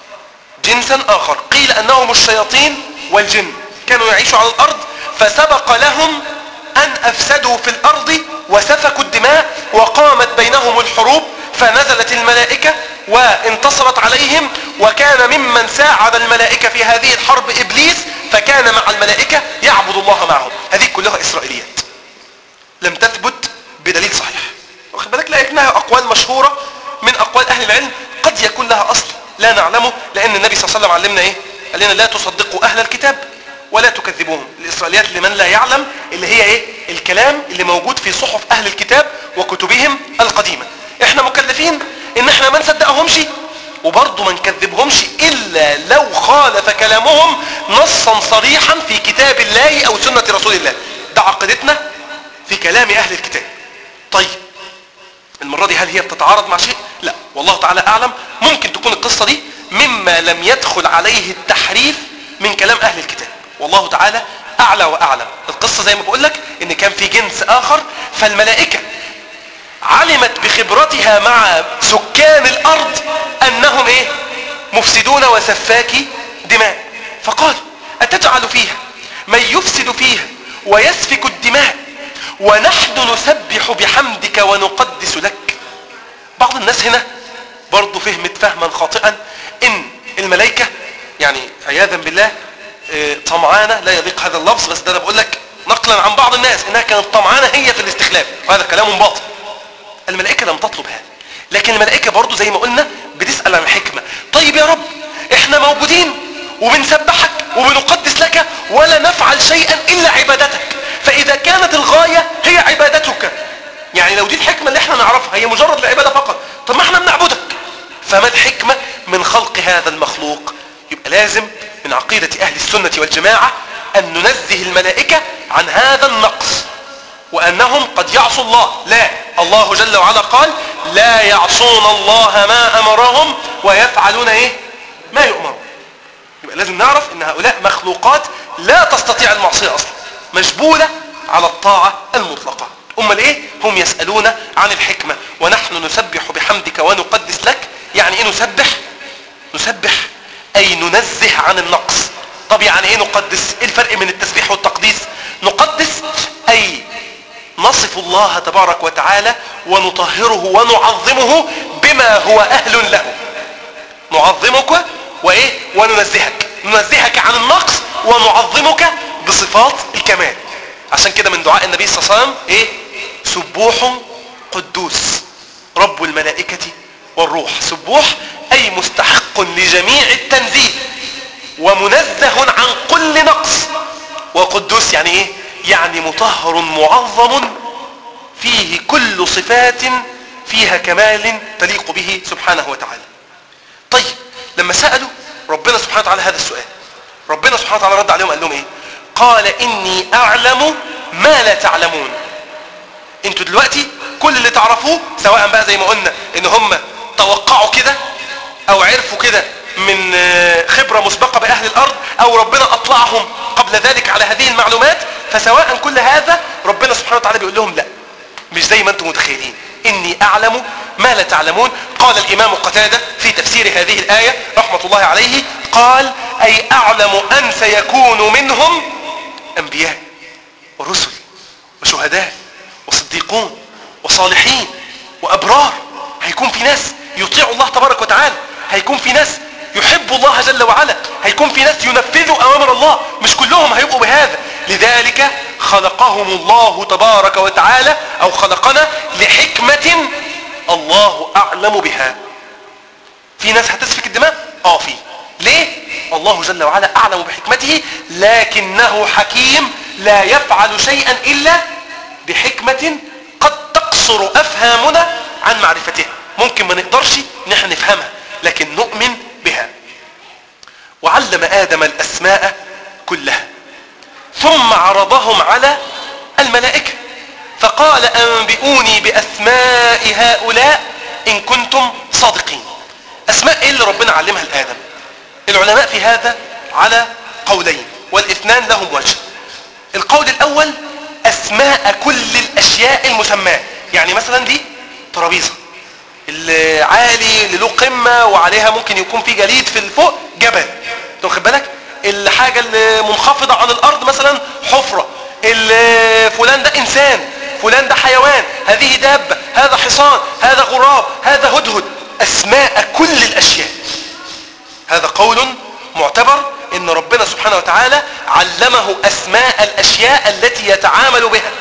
جنسا اخر قيل انهم الشياطين والجن كانوا يعيشوا على الارض فسبق لهم ان افسدوا في الارض وسفكوا الدماء وقامت بينهم الحروب فنزلت الملائكة وانتصرت عليهم وكان ممن ساعد الملائكة في هذه الحرب ابليس فكان مع الملائكة يعبد الله معهم هذه كلها اسرائيليات لم تثبت بدليل صحيح واخد بالك لكنها اقوال مشهورة من اقوال اهل العلم قد يكون لها اصل لا نعلمه لان النبي صلى الله عليه وسلم علمنا ايه قال لنا لا تصدقوا اهل الكتاب ولا تكذبوهم الاسرائيليات لمن لا يعلم اللي هي ايه الكلام اللي موجود في صحف اهل الكتاب وكتبهم القديمة احنا مكلفين ان احنا ما نصدقهمش وبرضه ما نكذبهمش الا لو خالف كلامهم نصا صريحا في كتاب الله او سنة رسول الله ده عقيدتنا في كلام اهل الكتاب طيب المرة دي هل هي بتتعارض مع شيء لا والله تعالى اعلم ممكن تكون القصة دي مما لم يدخل عليه التحريف من كلام اهل الكتاب والله تعالى اعلى واعلم القصة زي ما بقول لك ان كان في جنس اخر فالملائكة علمت بخبرتها مع سكان الارض انهم ايه مفسدون وسفاكي دماء فقالوا اتجعل فيها من يفسد فيها ويسفك الدماء ونحن نسبح بحمدك ونقدس لك بعض الناس هنا برضو فهمت فهما خاطئا ان الملائكة يعني عياذا بالله آه، طمعانة لا يضيق هذا اللفظ بس ده انا بقول لك نقلا عن بعض الناس انها كانت طمعانة هي في الاستخلاف وهذا كلام باطل الملائكة لم تطلب هذا لكن الملائكة برضو زي ما قلنا بتسأل عن الحكمة طيب يا رب احنا موجودين وبنسبحك وبنقدس لك ولا نفعل شيئا الا عبادتك فاذا كانت الغاية هي عبادتك يعني لو دي الحكمة اللي احنا نعرفها هي مجرد العبادة فقط طب ما احنا بنعبدك فما الحكمة من خلق هذا المخلوق يبقى لازم من عقيدة اهل السنة والجماعة ان ننزه الملائكة عن هذا النقص وأنهم قد يعصوا الله لا الله جل وعلا قال لا يعصون الله ما أمرهم ويفعلون إيه ما يؤمرون يبقى لازم نعرف أن هؤلاء مخلوقات لا تستطيع المعصية أصلا مجبولة على الطاعة المطلقة أمال إيه هم يسألون عن الحكمة ونحن نسبح بحمدك ونقدس لك يعني إيه نسبح نسبح أي ننزه عن النقص طب يعني إيه نقدس إيه الفرق من التسبيح والتقديس نقدس أي نصف الله تبارك وتعالى ونطهره ونعظمه بما هو أهل له نعظمك وإيه وننزهك ننزهك عن النقص ونعظمك بصفات الكمال عشان كده من دعاء النبي صلى الله عليه وسلم إيه سبوح قدوس رب الملائكة والروح سبوح أي مستحق لجميع التنزيه ومنزه عن كل نقص وقدوس يعني ايه يعني مطهر معظم فيه كل صفات فيها كمال تليق به سبحانه وتعالى طيب لما سألوا ربنا سبحانه وتعالى هذا السؤال ربنا سبحانه وتعالى رد عليهم قال لهم ايه قال اني اعلم ما لا تعلمون انتوا دلوقتي كل اللي تعرفوه سواء بقى زي ما قلنا ان هم توقعوا كده او عرفوا كده من آه، خبرة مسبقة بأهل الأرض أو ربنا أطلعهم قبل ذلك على هذه المعلومات فسواء كل هذا ربنا سبحانه وتعالى بيقول لهم لا مش زي ما انتم متخيلين إني أعلم ما لا تعلمون قال الإمام قتادة في تفسير هذه الآية رحمة الله عليه قال أي أعلم أن سيكون منهم أنبياء ورسل وشهداء وصديقون وصالحين وأبرار هيكون في ناس يطيعوا الله تبارك وتعالى هيكون في ناس يحبوا الله جل وعلا هيكون في ناس ينفذوا أوامر الله مش كلهم هيبقوا بهذا لذلك خلقهم الله تبارك وتعالى أو خلقنا لحكمة الله أعلم بها في ناس هتسفك الدماء اه في ليه الله جل وعلا اعلم بحكمته لكنه حكيم لا يفعل شيئا الا بحكمة قد تقصر افهامنا عن معرفتها ممكن ما نقدرش ان احنا نفهمها لكن نؤمن بها وعلم ادم الاسماء كلها ثم عرضهم على الملائكة فقال انبئوني باسماء هؤلاء ان كنتم صادقين اسماء ايه اللي ربنا علمها لادم العلماء في هذا على قولين والاثنان لهم وجه القول الاول اسماء كل الاشياء المسماة يعني مثلا دي ترابيزة اللي عالي اللي له قمة وعليها ممكن يكون في جليد في الفوق جبل انت واخد بالك الحاجة اللي منخفضة عن الارض مثلا حفرة اللي فلان ده انسان فلان ده حيوان هذه دابة هذا حصان هذا غراب هذا هدهد اسماء كل الاشياء هذا قول معتبر ان ربنا سبحانه وتعالى علمه اسماء الاشياء التي يتعامل بها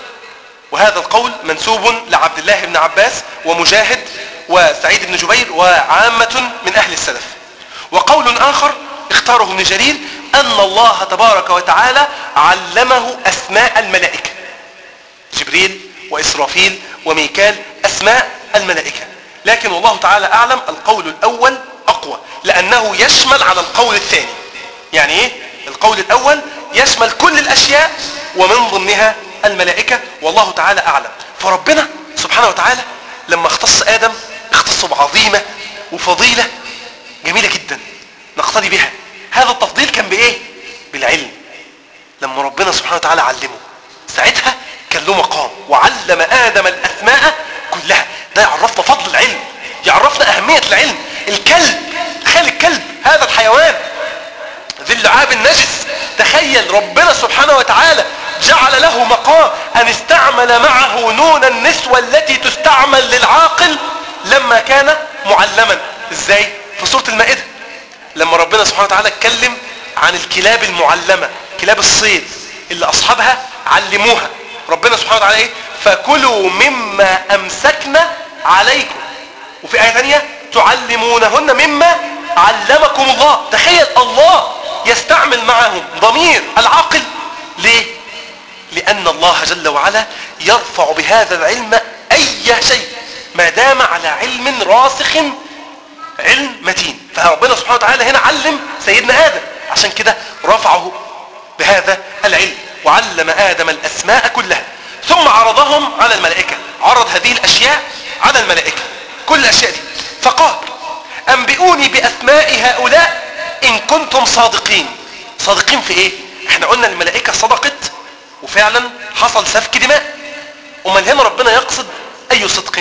وهذا القول منسوب لعبد الله بن عباس ومجاهد وسعيد بن جبير وعامة من اهل السلف وقول اخر اختاره ابن جرير ان الله تبارك وتعالى علمه اسماء الملائكة جبريل واسرافيل وميكال اسماء الملائكة لكن والله تعالى اعلم القول الاول اقوى لانه يشمل على القول الثاني يعني ايه القول الاول يشمل كل الاشياء ومن ضمنها الملائكة والله تعالى اعلم فربنا سبحانه وتعالى لما اختص ادم اختصه بعظيمة وفضيلة جميلة جدا نقتدي بها هذا التفضيل كان بايه بالعلم لما ربنا سبحانه وتعالى علمه ساعتها كان له مقام وعلم ادم الاسماء كلها ده يعرفنا فضل العلم يعرفنا اهمية العلم الكلب تخيل الكلب هذا الحيوان ذي اللعاب النجس تخيل ربنا سبحانه وتعالى جعل له مقام ان استعمل معه نون النسوة التي تستعمل للعاقل لما كان معلما ازاي في سورة المائدة لما ربنا سبحانه وتعالى اتكلم عن الكلاب المعلمة كلاب الصيد اللي اصحابها علموها ربنا سبحانه وتعالى ايه فكلوا مما امسكنا عليكم وفي آية ثانية تعلمونهن مما علمكم الله تخيل الله يستعمل معهم ضمير العقل ليه لأن الله جل وعلا يرفع بهذا العلم أي شيء ما دام على علم راسخ علم متين فربنا سبحانه وتعالى هنا علم سيدنا آدم عشان كده رفعه بهذا العلم وعلم آدم الأسماء كلها ثم عرضهم على الملائكة عرض هذه الأشياء على الملائكة كل الأشياء دي فقال أنبئوني بأسماء هؤلاء إن كنتم صادقين صادقين في إيه؟ احنا قلنا الملائكة صدقت وفعلا حصل سفك دماء أمال هنا ربنا يقصد أي صدق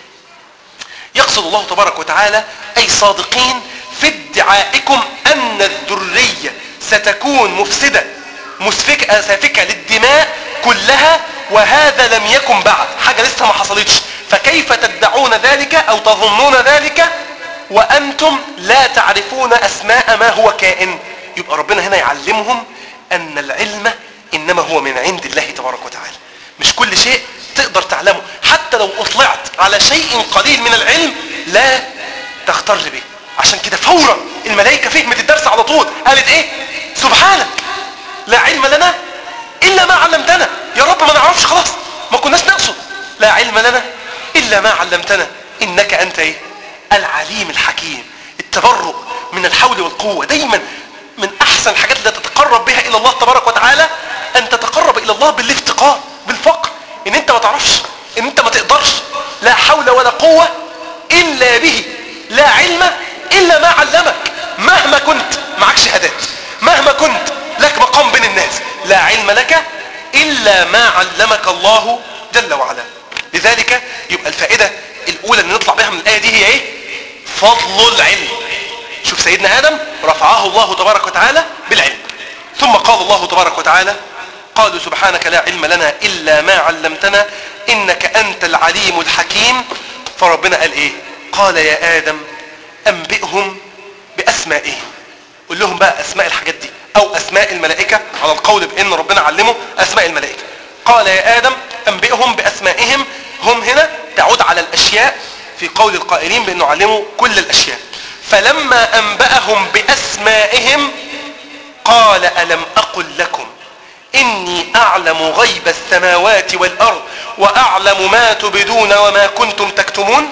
يقصد الله تبارك وتعالى أي صادقين في ادعائكم أن الذرية ستكون مفسدة مسفكة سافكة للدماء كلها وهذا لم يكن بعد حاجة لسه ما حصلتش فكيف تدعون ذلك أو تظنون ذلك وأنتم لا تعرفون أسماء ما هو كائن يبقى ربنا هنا يعلمهم أن العلم إنما هو من عند الله تبارك وتعالى مش كل شيء تقدر تعلمه حتى لو أطلعت على شيء قليل من العلم لا تغتر به عشان كده فورا الملائكة فهمت الدرس على طول قالت ايه سبحانك لا علم لنا إلا ما علمتنا يا رب ما نعرفش خلاص ما كناش نقصد لا علم لنا إلا ما علمتنا إنك أنت إيه العليم الحكيم التبرؤ من الحول والقوة دايما من أحسن الحاجات اللي تتقرب بها إلى الله تبارك وتعالى أن تتقرب إلى الله بالافتقار بالفقر إن أنت ما تعرفش إن أنت ما تقدرش لا حول ولا قوة إلا به لا علم إلا ما علمك الملكة إلا ما علمك الله جل وعلا لذلك يبقى الفائدة الأولى اللي نطلع بها من الآية دي هي إيه فضل العلم شوف سيدنا آدم رفعه الله تبارك وتعالى بالعلم ثم قال الله تبارك وتعالى قالوا سبحانك لا علم لنا إلا ما علمتنا إنك أنت العليم الحكيم فربنا قال إيه قال يا آدم أنبئهم بأسمائهم قول لهم بقى أسماء الحاجات دي أو أسماء الملائكة على القول بأن ربنا علمه أسماء الملائكة قال يا آدم أنبئهم بأسمائهم هم هنا تعود على الأشياء في قول القائلين بأنه علموا كل الأشياء فلما أنبأهم بأسمائهم قال ألم أقل لكم إني أعلم غيب السماوات والأرض وأعلم ما تبدون وما كنتم تكتمون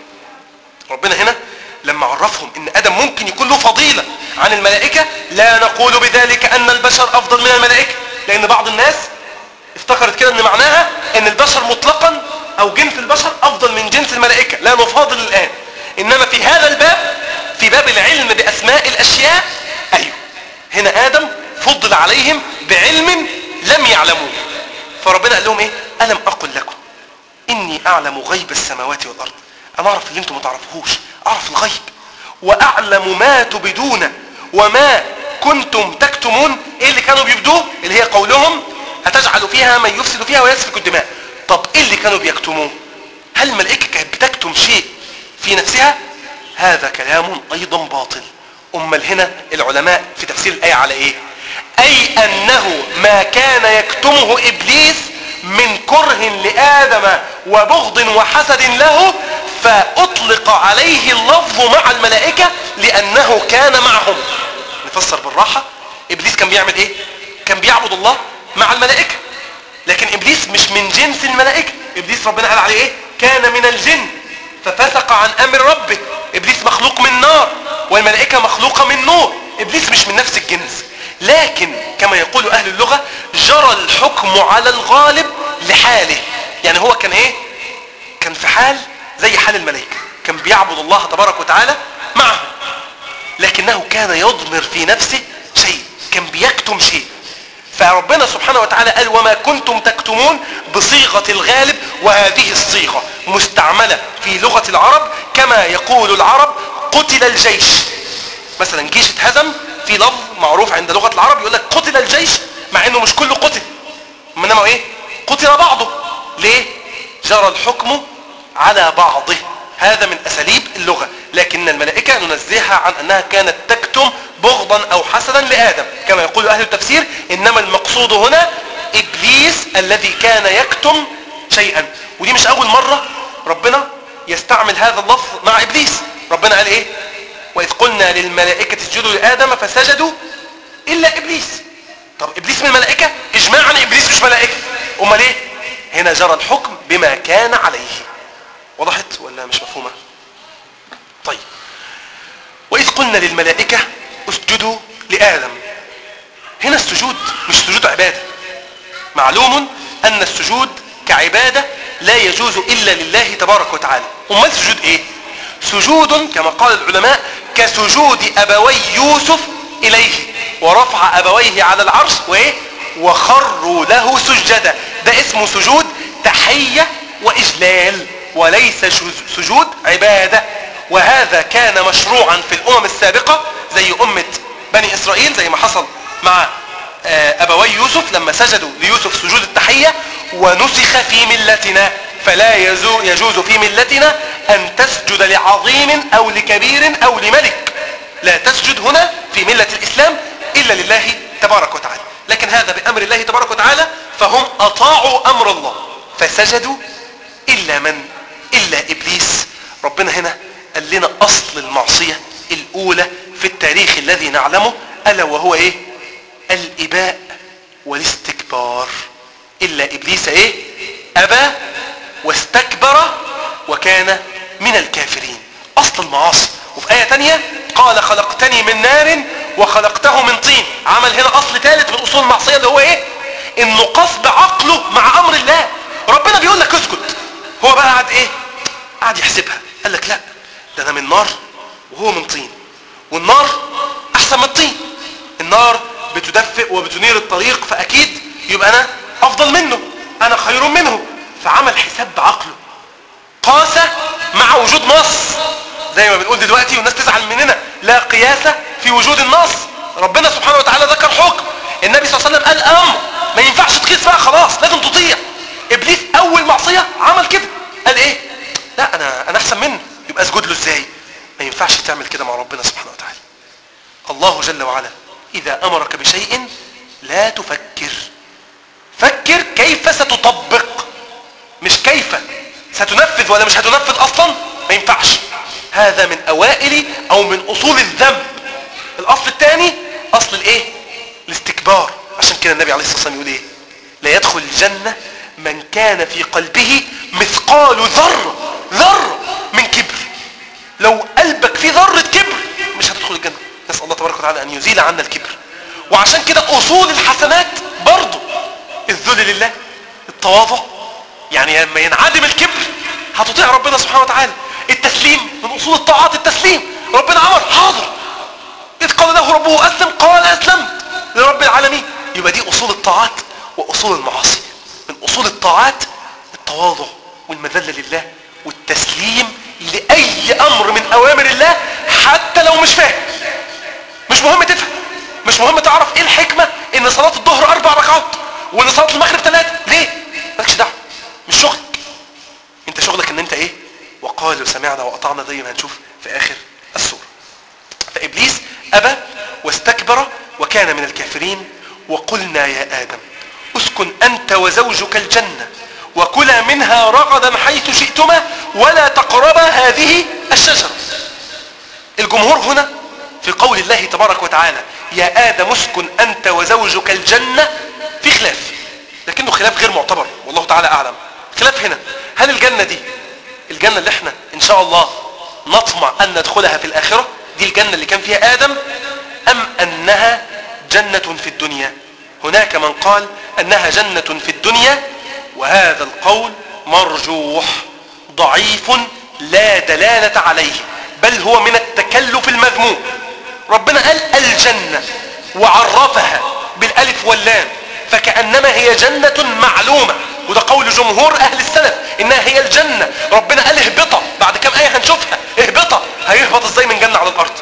ربنا هنا لما عرفهم ان ادم ممكن يكون له فضيلة عن الملائكة لا نقول بذلك ان البشر افضل من الملائكة لان بعض الناس افتكرت كده ان معناها ان البشر مطلقا او جنس البشر افضل من جنس الملائكة لا نفاضل الان انما في هذا الباب في باب العلم باسماء الاشياء ايوه هنا ادم فضل عليهم بعلم لم يعلموه فربنا قال لهم ايه الم اقل لكم اني اعلم غيب السماوات والارض انا اعرف اللي انتم ما تعرفوهوش اعرف الغيب واعلم ما تبدون وما كنتم تكتمون ايه اللي كانوا بيبدوه اللي هي قولهم هتجعل فيها من يفسد فيها ويسفك الدماء طب ايه اللي كانوا بيكتموه هل الملائكه كانت بتكتم شيء في نفسها هذا كلام ايضا باطل امال هنا العلماء في تفسير الايه على ايه اي انه ما كان يكتمه ابليس من كره لادم وبغض وحسد له فاطلق عليه اللفظ مع الملائكه لانه كان معهم نفسر بالراحه ابليس كان بيعمل ايه كان بيعبد الله مع الملائكه لكن ابليس مش من جنس الملائكه ابليس ربنا قال عليه ايه كان من الجن ففسق عن امر ربه ابليس مخلوق من نار والملائكه مخلوقه من نور ابليس مش من نفس الجنس لكن كما يقول اهل اللغه جرى الحكم على الغالب لحاله يعني هو كان ايه كان في حال زي حال الملائكه كان بيعبد الله تبارك وتعالى معه لكنه كان يضمر في نفسه شيء كان بيكتم شيء فربنا سبحانه وتعالى قال وما كنتم تكتمون بصيغة الغالب وهذه الصيغة مستعملة في لغة العرب كما يقول العرب قتل الجيش مثلا جيش اتهزم في لفظ معروف عند لغة العرب يقول لك قتل الجيش مع انه مش كله قتل انما ايه قتل بعضه ليه جرى الحكم على بعضه هذا من اساليب اللغة لكن الملائكة ننزهها عن انها كانت تكتم بغضا او حسدا لادم كما يقول اهل التفسير انما المقصود هنا ابليس الذي كان يكتم شيئا ودي مش اول مرة ربنا يستعمل هذا اللفظ مع ابليس ربنا قال ايه واذ قلنا للملائكة اسجدوا لادم فسجدوا الا ابليس طب ابليس من الملائكة اجماعا ابليس مش ملائكة امال ايه هنا جرى الحكم بما كان عليه وضحت ولا مش مفهومة طيب واذ قلنا للملائكة اسجدوا لآدم هنا السجود مش سجود عبادة معلوم أن السجود كعبادة لا يجوز إلا لله تبارك وتعالى أمال سجود إيه سجود كما قال العلماء كسجود أبوي يوسف إليه ورفع أبويه على العرش وإيه وخروا له سجدا ده اسمه سجود تحية وإجلال وليس سجود عبادة وهذا كان مشروعا في الأمم السابقة زي أمة بني إسرائيل زي ما حصل مع أبوي يوسف لما سجدوا ليوسف سجود التحية ونسخ في ملتنا فلا يجوز في ملتنا أن تسجد لعظيم أو لكبير أو لملك لا تسجد هنا في ملة الإسلام إلا لله تبارك وتعالى لكن هذا بأمر الله تبارك وتعالى فهم أطاعوا أمر الله فسجدوا إلا من إلا إبليس ربنا هنا قال لنا أصل المعصية الأولى في التاريخ الذي نعلمه ألا وهو إيه الإباء والاستكبار إلا إبليس إيه أبى واستكبر وكان من الكافرين أصل المعاصي وفي آية تانية قال خلقتني من نار وخلقته من طين عمل هنا أصل ثالث من أصول المعصية اللي هو إيه إنه قصد عقله مع أمر الله ربنا بيقول لك اسكت هو بقى قاعد إيه قاعد يحسبها قال لك لا ده أنا من نار وهو من طين والنار أحسن من الطين النار بتدفئ وبتنير الطريق فأكيد يبقى انا افضل منه انا خير منه فعمل حساب بعقله قاس مع وجود نص زي ما بنقول دلوقتي والناس تزعل مننا لا قياس في وجود النص ربنا سبحانه وتعالى ذكر حكم النبي صلى الله عليه وسلم قال امر ما ينفعش تقيس بقى خلاص لازم تطيع ابليس اول معصيه عمل كده قال ايه لا انا انا احسن منه يبقى اسجد له ازاي ما ينفعش تعمل كده مع ربنا سبحانه وتعالى الله جل وعلا اذا امرك بشيء لا تفكر فكر كيف ستطبق مش كيف ستنفذ ولا مش هتنفذ اصلا ما ينفعش هذا من اوائل او من اصول الذنب الاصل الثاني اصل الايه الاستكبار عشان كده النبي عليه الصلاه والسلام يقول ايه لا يدخل الجنه من كان في قلبه مثقال ذره ذره من كبر لو قلبك فيه ذره كبر مش هتدخل الجنه نسال الله تبارك وتعالى ان يزيل عنا الكبر وعشان كده اصول الحسنات برضه الذل لله التواضع يعني لما ينعدم الكبر هتطيع ربنا سبحانه وتعالى التسليم من اصول الطاعات التسليم ربنا امر حاضر اذ قال له ربه اسلم قال اسلمت لرب العالمين يبقى دي اصول الطاعات واصول المعاصي من اصول الطاعات التواضع والمذله لله والتسليم لاي امر من اوامر الله حتى لو مش فاهم مش مهم تفهم مش مهم تعرف ايه الحكمه ان صلاه الظهر اربع ركعات وان صلاه المغرب ثلاثه ليه مالكش دعوه مش شغلك انت شغلك ان انت ايه وقالوا سمعنا واطعنا زي ما هنشوف في اخر السوره فابليس ابى واستكبر وكان من الكافرين وقلنا يا ادم اسكن انت وزوجك الجنه وكلا منها رغدا حيث شئتما ولا تقربا هذه الشجره الجمهور هنا في قول الله تبارك وتعالى يا ادم اسكن انت وزوجك الجنه في خلاف لكنه خلاف غير معتبر والله تعالى اعلم خلاف هنا هل الجنه دي الجنه اللي احنا ان شاء الله نطمع ان ندخلها في الاخره دي الجنه اللي كان فيها ادم ام انها جنه في الدنيا هناك من قال انها جنه في الدنيا وهذا القول مرجوح ضعيف لا دلاله عليه بل هو من التكلف المذموم ربنا قال الجنه وعرفها بالالف واللام فكانما هي جنه معلومه وده قول جمهور اهل السلف انها هي الجنه ربنا قال اهبطها بعد كام ايه هنشوفها اهبطها هيهبط ازاي من جنه على الارض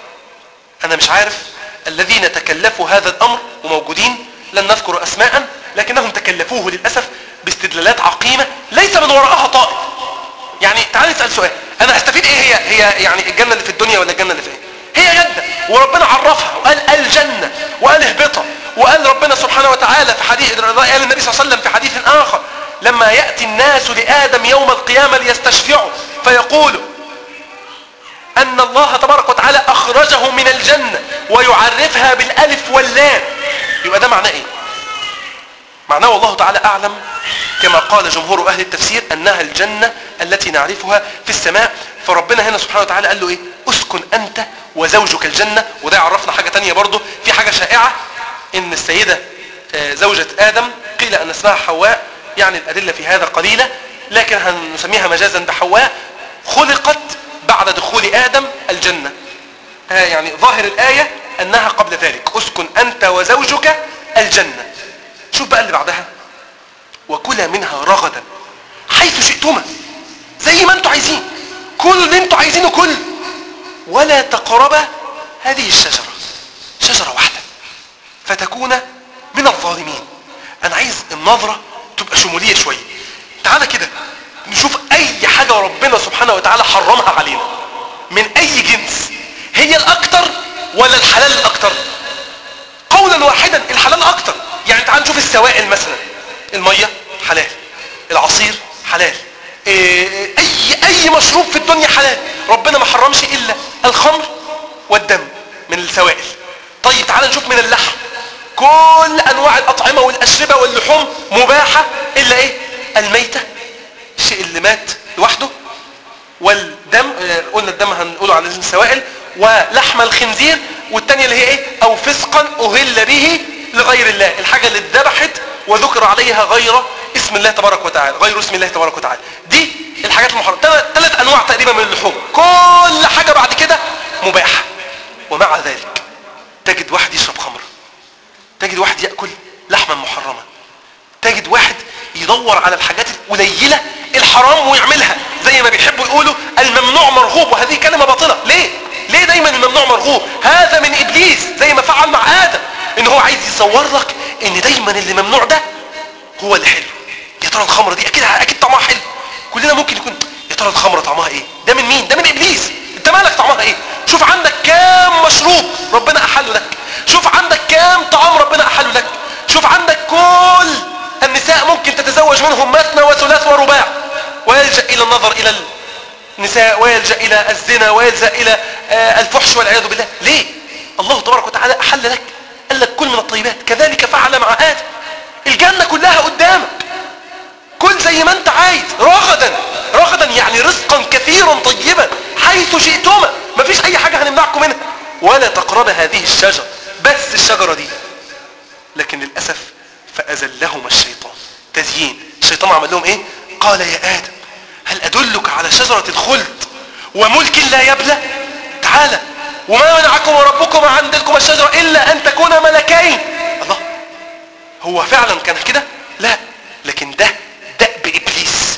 انا مش عارف الذين تكلفوا هذا الامر وموجودين لن نذكر اسماء لكنهم تكلفوه للاسف باستدلالات عقيمه ليس من وراءها طائف يعني تعال نسال سؤال انا هستفيد ايه هي هي يعني الجنه اللي في الدنيا ولا الجنه اللي في ايه هي جنه وربنا عرفها وقال الجنه وقال اهبطها وقال ربنا سبحانه وتعالى في حديث قال النبي صلى الله عليه وسلم في حديث اخر لما ياتي الناس لادم يوم القيامه ليستشفعوا فيقولوا ان الله تبارك وتعالى اخرجه من الجنه ويعرفها بالالف واللام يبقى ده معناه ايه معناه والله تعالى اعلم كما قال جمهور اهل التفسير انها الجنه التي نعرفها في السماء فربنا هنا سبحانه وتعالى قال له ايه اسكن انت وزوجك الجنه وده يعرفنا حاجه تانية برضه في حاجه شائعه ان السيده زوجة ادم قيل ان اسمها حواء يعني الادله في هذا قليله لكن هنسميها مجازا بحواء خلقت بعد دخول ادم الجنه يعني ظاهر الايه انها قبل ذلك اسكن انت وزوجك الجنه شوف بقى اللي بعدها وكلا منها رغدا حيث شئتما زي ما انتوا عايزين كل اللي انتوا عايزينه كل ولا تقربا هذه الشجره شجره واحده فتكون من الظالمين انا عايز النظره تبقى شموليه شويه تعالى كده نشوف اي حاجه ربنا سبحانه وتعالى حرمها علينا من اي جنس هي الاكتر ولا الحلال الاكتر قولا واحدا الحلال اكتر يعني تعال نشوف السوائل مثلا الميه حلال العصير حلال إيه اي اي مشروب في الدنيا حلال ربنا ما حرمش الا الخمر والدم من السوائل طيب تعال نشوف من اللحم كل انواع الاطعمه والاشربه واللحوم مباحه الا ايه الميته الشيء اللي مات لوحده والدم قلنا الدم هنقوله على السوائل ولحم الخنزير والتانية اللي هي ايه او فسقا اهل به لغير الله الحاجة اللي اتذبحت وذكر عليها غير اسم الله تبارك وتعالى غير اسم الله تبارك وتعالى دي الحاجات المحرمة ثلاث انواع تقريبا من اللحوم كل حاجة بعد كده مباحة ومع ذلك تجد واحد يشرب خمر تجد واحد يأكل لحما محرما يدور على الحاجات القليلة الحرام ويعملها زي ما بيحبوا يقولوا الممنوع مرغوب وهذه كلمة باطلة ليه ليه دايما الممنوع مرغوب هذا من ابليس زي ما فعل مع ادم ان هو عايز يصور لك ان دايما اللي ممنوع ده هو اللي حلو يا ترى الخمرة دي اكيد اكيد طعمها حلو كلنا ممكن يكون يا ترى الخمرة طعمها ايه ده من مين ده من ابليس انت مالك طعمها ايه شوف عندك كام مشروب ربنا احله لك شوف عندك كام طعام ربنا احله لك شوف عندك كل النساء ممكن تتزوج منهم مثنى وثلاث ورباع ويلجأ الى النظر الى النساء ويلجأ الى الزنا ويلجأ الى آه، الفحش والعياذ بالله ليه الله تبارك وتعالى احل لك قال لك كل من الطيبات كذلك فعل مع ادم الجنة كلها قدامك كل زي ما انت عايز رغدا رغدا يعني رزقا كثيرا طيبا حيث شئتما مفيش اي حاجة هنمنعكم منها ولا تقرب هذه الشجرة بس الشجرة دي لكن للأسف فأزلهما الشيطان تزيين الشيطان عمل لهم ايه قال يا آدم هل أدلك على شجرة الخلد وملك لا يبلى تعالى وما منعكم ربكم عن تلكم الشجرة إلا أن تكونا ملكين الله هو فعلا كان كده لا لكن ده دأب إبليس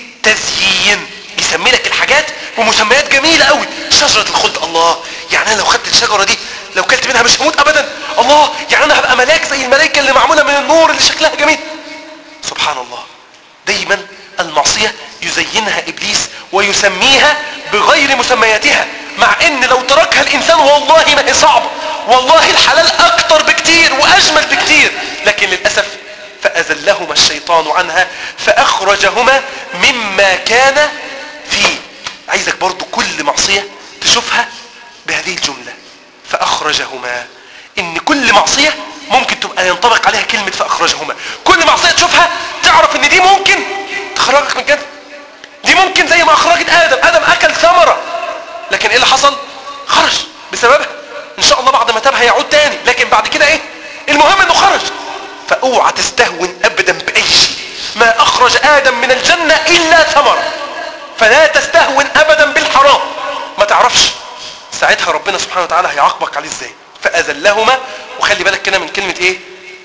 التزيين يسمي لك الحاجات بمسميات جميلة قوي شجرة الخلد الله يعني أنا لو خدت الشجرة دي لو كلت منها مش هموت أبدا الله يعني أنا هبقى ملاك زي الملائكة اللي معمولة من النور اللي شكلها جميل سبحان الله دايما المعصية يزينها إبليس ويسميها بغير مسمياتها مع ان لو تركها الانسان والله ما هي صعبة والله الحلال اكتر بكتير واجمل بكتير لكن للأسف فأزلهما الشيطان عنها فأخرجهما مما كان فيه عايزك برضو كل معصية تشوفها بهذه الجملة فأخرجهما ان كل معصية ممكن تبقى ينطبق عليها كلمة فأخرجهما كل معصية تشوفها تعرف ان دي ممكن تخرجك من الجنة دي ممكن زي ما اخرجت ادم ادم اكل ثمرة لكن ايه اللي حصل خرج بسببها ان شاء الله بعد ما تاب هيعود تاني لكن بعد كده ايه المهم انه خرج فاوعى تستهون ابدا باي شيء ما اخرج ادم من الجنة الا ثمرة فلا تستهون ابدا بالحرام ما تعرفش ساعتها ربنا سبحانه وتعالى هيعاقبك عليه ازاي فازلهما وخلي بالك كده من كلمة ايه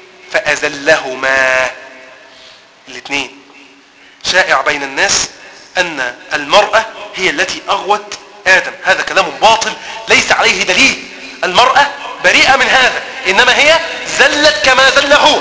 فازلهما الاثنين شائع بين الناس ان المرأة هي التي اغوت ادم هذا كلام باطل ليس عليه دليل المرأة بريئة من هذا انما هي زلت كما زل هو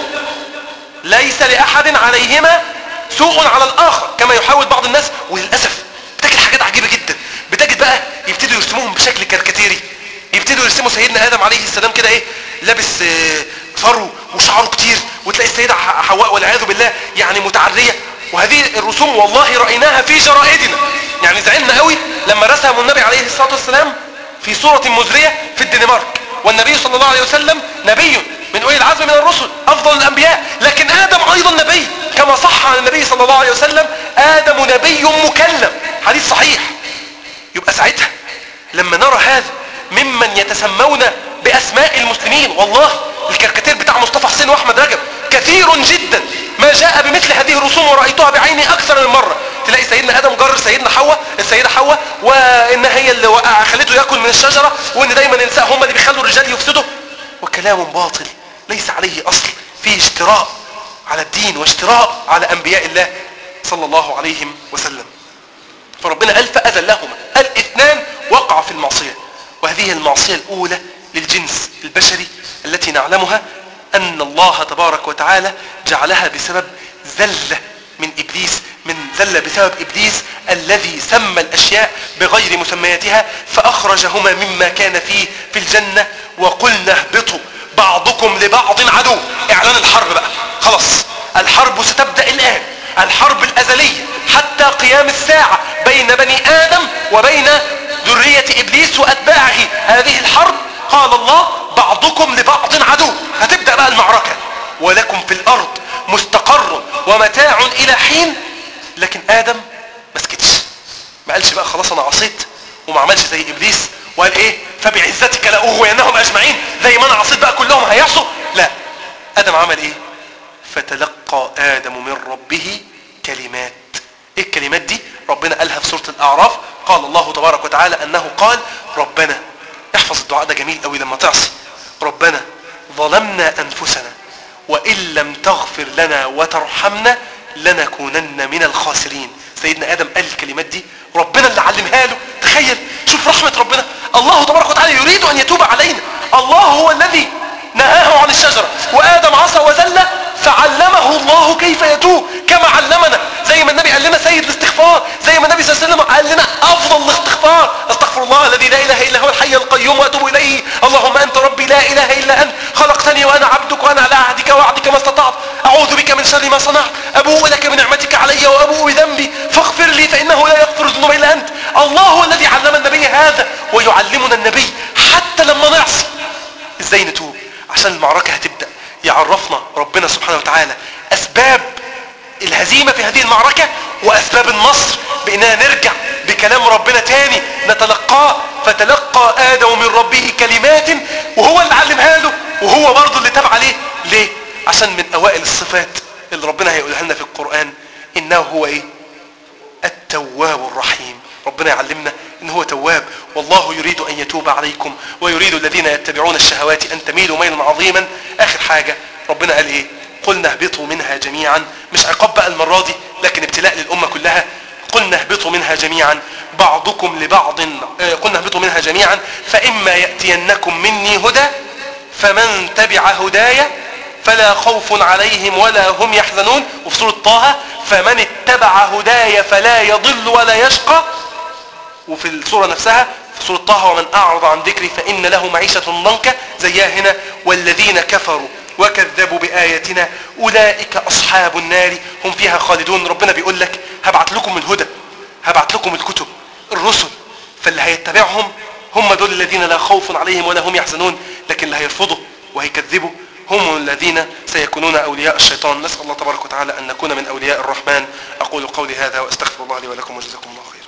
ليس لاحد عليهما سوء على الاخر كما يحاول بعض الناس وللاسف بتجد حاجات عجيبة جدا بتجد بقى يبتدوا يرسموهم بشكل كاريكاتيري يبتدوا يرسموا سيدنا ادم عليه السلام كده ايه لابس آه، فرو وشعره كتير وتلاقي السيدة ح- حواء والعياذ بالله يعني متعرية وهذه الرسوم والله رأيناها في جرائدنا يعني زعلنا قوي لما رسموا النبي عليه الصلاة والسلام في صورة مزرية في الدنمارك والنبي صلى الله عليه وسلم نبي من أولي العزم من الرسل أفضل الأنبياء لكن آدم أيضا نبي كما صح عن النبي صلى الله عليه وسلم آدم نبي مكلم حديث صحيح يبقى ساعتها لما نرى هذا ممن يتسمون بأسماء المسلمين والله الكاريكاتير بتاع مصطفى حسين وأحمد رجب كثير جدا ما جاء بمثل هذه الرسوم ورأيتها بعيني أكثر من مرة تلاقي سيدنا آدم جر سيدنا حواء السيدة حواء وإن هي اللي وقع خلته يأكل من الشجرة وإن دايما النساء هم اللي بيخلوا الرجال يفسدوا وكلام باطل ليس عليه أصل فيه اشتراء على الدين واشتراء على أنبياء الله صلى الله عليه وسلم فربنا قال فأذلهما الاثنان وقع في المعصية وهذه هي المعصية الأولى للجنس البشري التي نعلمها أن الله تبارك وتعالى جعلها بسبب زلة من إبليس من زلة بسبب إبليس الذي سمى الأشياء بغير مسمياتها فأخرجهما مما كان فيه في الجنة وقلنا اهبطوا بعضكم لبعض عدو إعلان الحرب بقى خلاص الحرب ستبدأ الآن الحرب الأزلية حتى قيام الساعة بين بني آدم وبين ذرية إبليس وأتباعه هذه الحرب قال الله بعضكم لبعض عدو هتبدأ بقى المعركة ولكم في الأرض مستقر ومتاع إلى حين لكن آدم ما سكتش ما قالش بقى خلاص أنا عصيت وما عملش زي إبليس وقال إيه فبعزتك لأغوينهم أجمعين زي ما أنا عصيت بقى كلهم هيعصوا لا آدم عمل إيه فتلقى آدم من ربه كلمات ايه الكلمات دي ربنا قالها في سورة الأعراف قال الله تبارك وتعالى أنه قال ربنا احفظ الدعاء ده جميل قوي لما تعصي ربنا ظلمنا أنفسنا وإن لم تغفر لنا وترحمنا لنكونن من الخاسرين سيدنا ادم قال الكلمات دي ربنا اللي علمها له تخيل شوف رحمة ربنا الله تبارك وتعالى يريد ان يتوب علينا الله هو الذي نهاه عن الشجرة وادم عصى وزل فعلمه الله كيف يتوب كما علمنا زي ما النبي قال لنا سيد الاستغفار زي ما النبي صلى الله عليه وسلم قال لنا افضل الاستغفار استغفر الله الذي لا اله الا هو الحي القيوم واتوب اليه اللهم انت ربي لا اله الا انت خلقتني وانا عبدك وانا على عهدك ووعدك ما استطعت اعوذ بك من شر ما صنعت ابوء لك بنعمتك علي وابوء بذنبي فاغفر لي فانه لا يغفر الذنوب الا انت الله هو الذي علم النبي هذا ويعلمنا النبي حتى لما نعصي ازاي نتوب عشان المعركة هتبدأ يعرفنا ربنا سبحانه وتعالى اسباب الهزيمة في هذه المعركة واسباب النصر باننا نرجع بكلام ربنا تاني نتلقاه فتلقى ادم من ربه كلمات وهو اللي علمها له وهو برضه اللي تاب عليه ليه عشان من اوائل الصفات اللي ربنا هيقولها لنا في القرآن انه هو ايه التواب الرحيم ربنا يعلمنا ان هو تواب والله يريد ان يتوب عليكم ويريد الذين يتبعون الشهوات ان تميلوا ميلا عظيما اخر حاجة ربنا قال ايه قلنا اهبطوا منها جميعا مش عقاب بقى المرة دي لكن ابتلاء للامة كلها قلنا اهبطوا منها جميعا بعضكم لبعض آه، قلنا اهبطوا منها جميعا فاما يأتينكم مني هدى فمن تبع هدايا فلا خوف عليهم ولا هم يحزنون وفي سورة طه فمن اتبع هدايا فلا يضل ولا يشقى وفي السورة نفسها في سورة طه ومن أعرض عن ذكري فإن له معيشة ضنكا زيها هنا والذين كفروا وكذبوا بآياتنا أولئك أصحاب النار هم فيها خالدون ربنا بيقول لك هبعت لكم الهدى هبعت لكم الكتب الرسل فاللي هيتبعهم هم دول الذين لا خوف عليهم ولا هم يحزنون لكن اللي هيرفضوا وهيكذبوا هم الذين سيكونون أولياء الشيطان نسأل الله تبارك وتعالى أن نكون من أولياء الرحمن أقول قولي هذا وأستغفر الله لي ولكم وجزاكم الله خيرا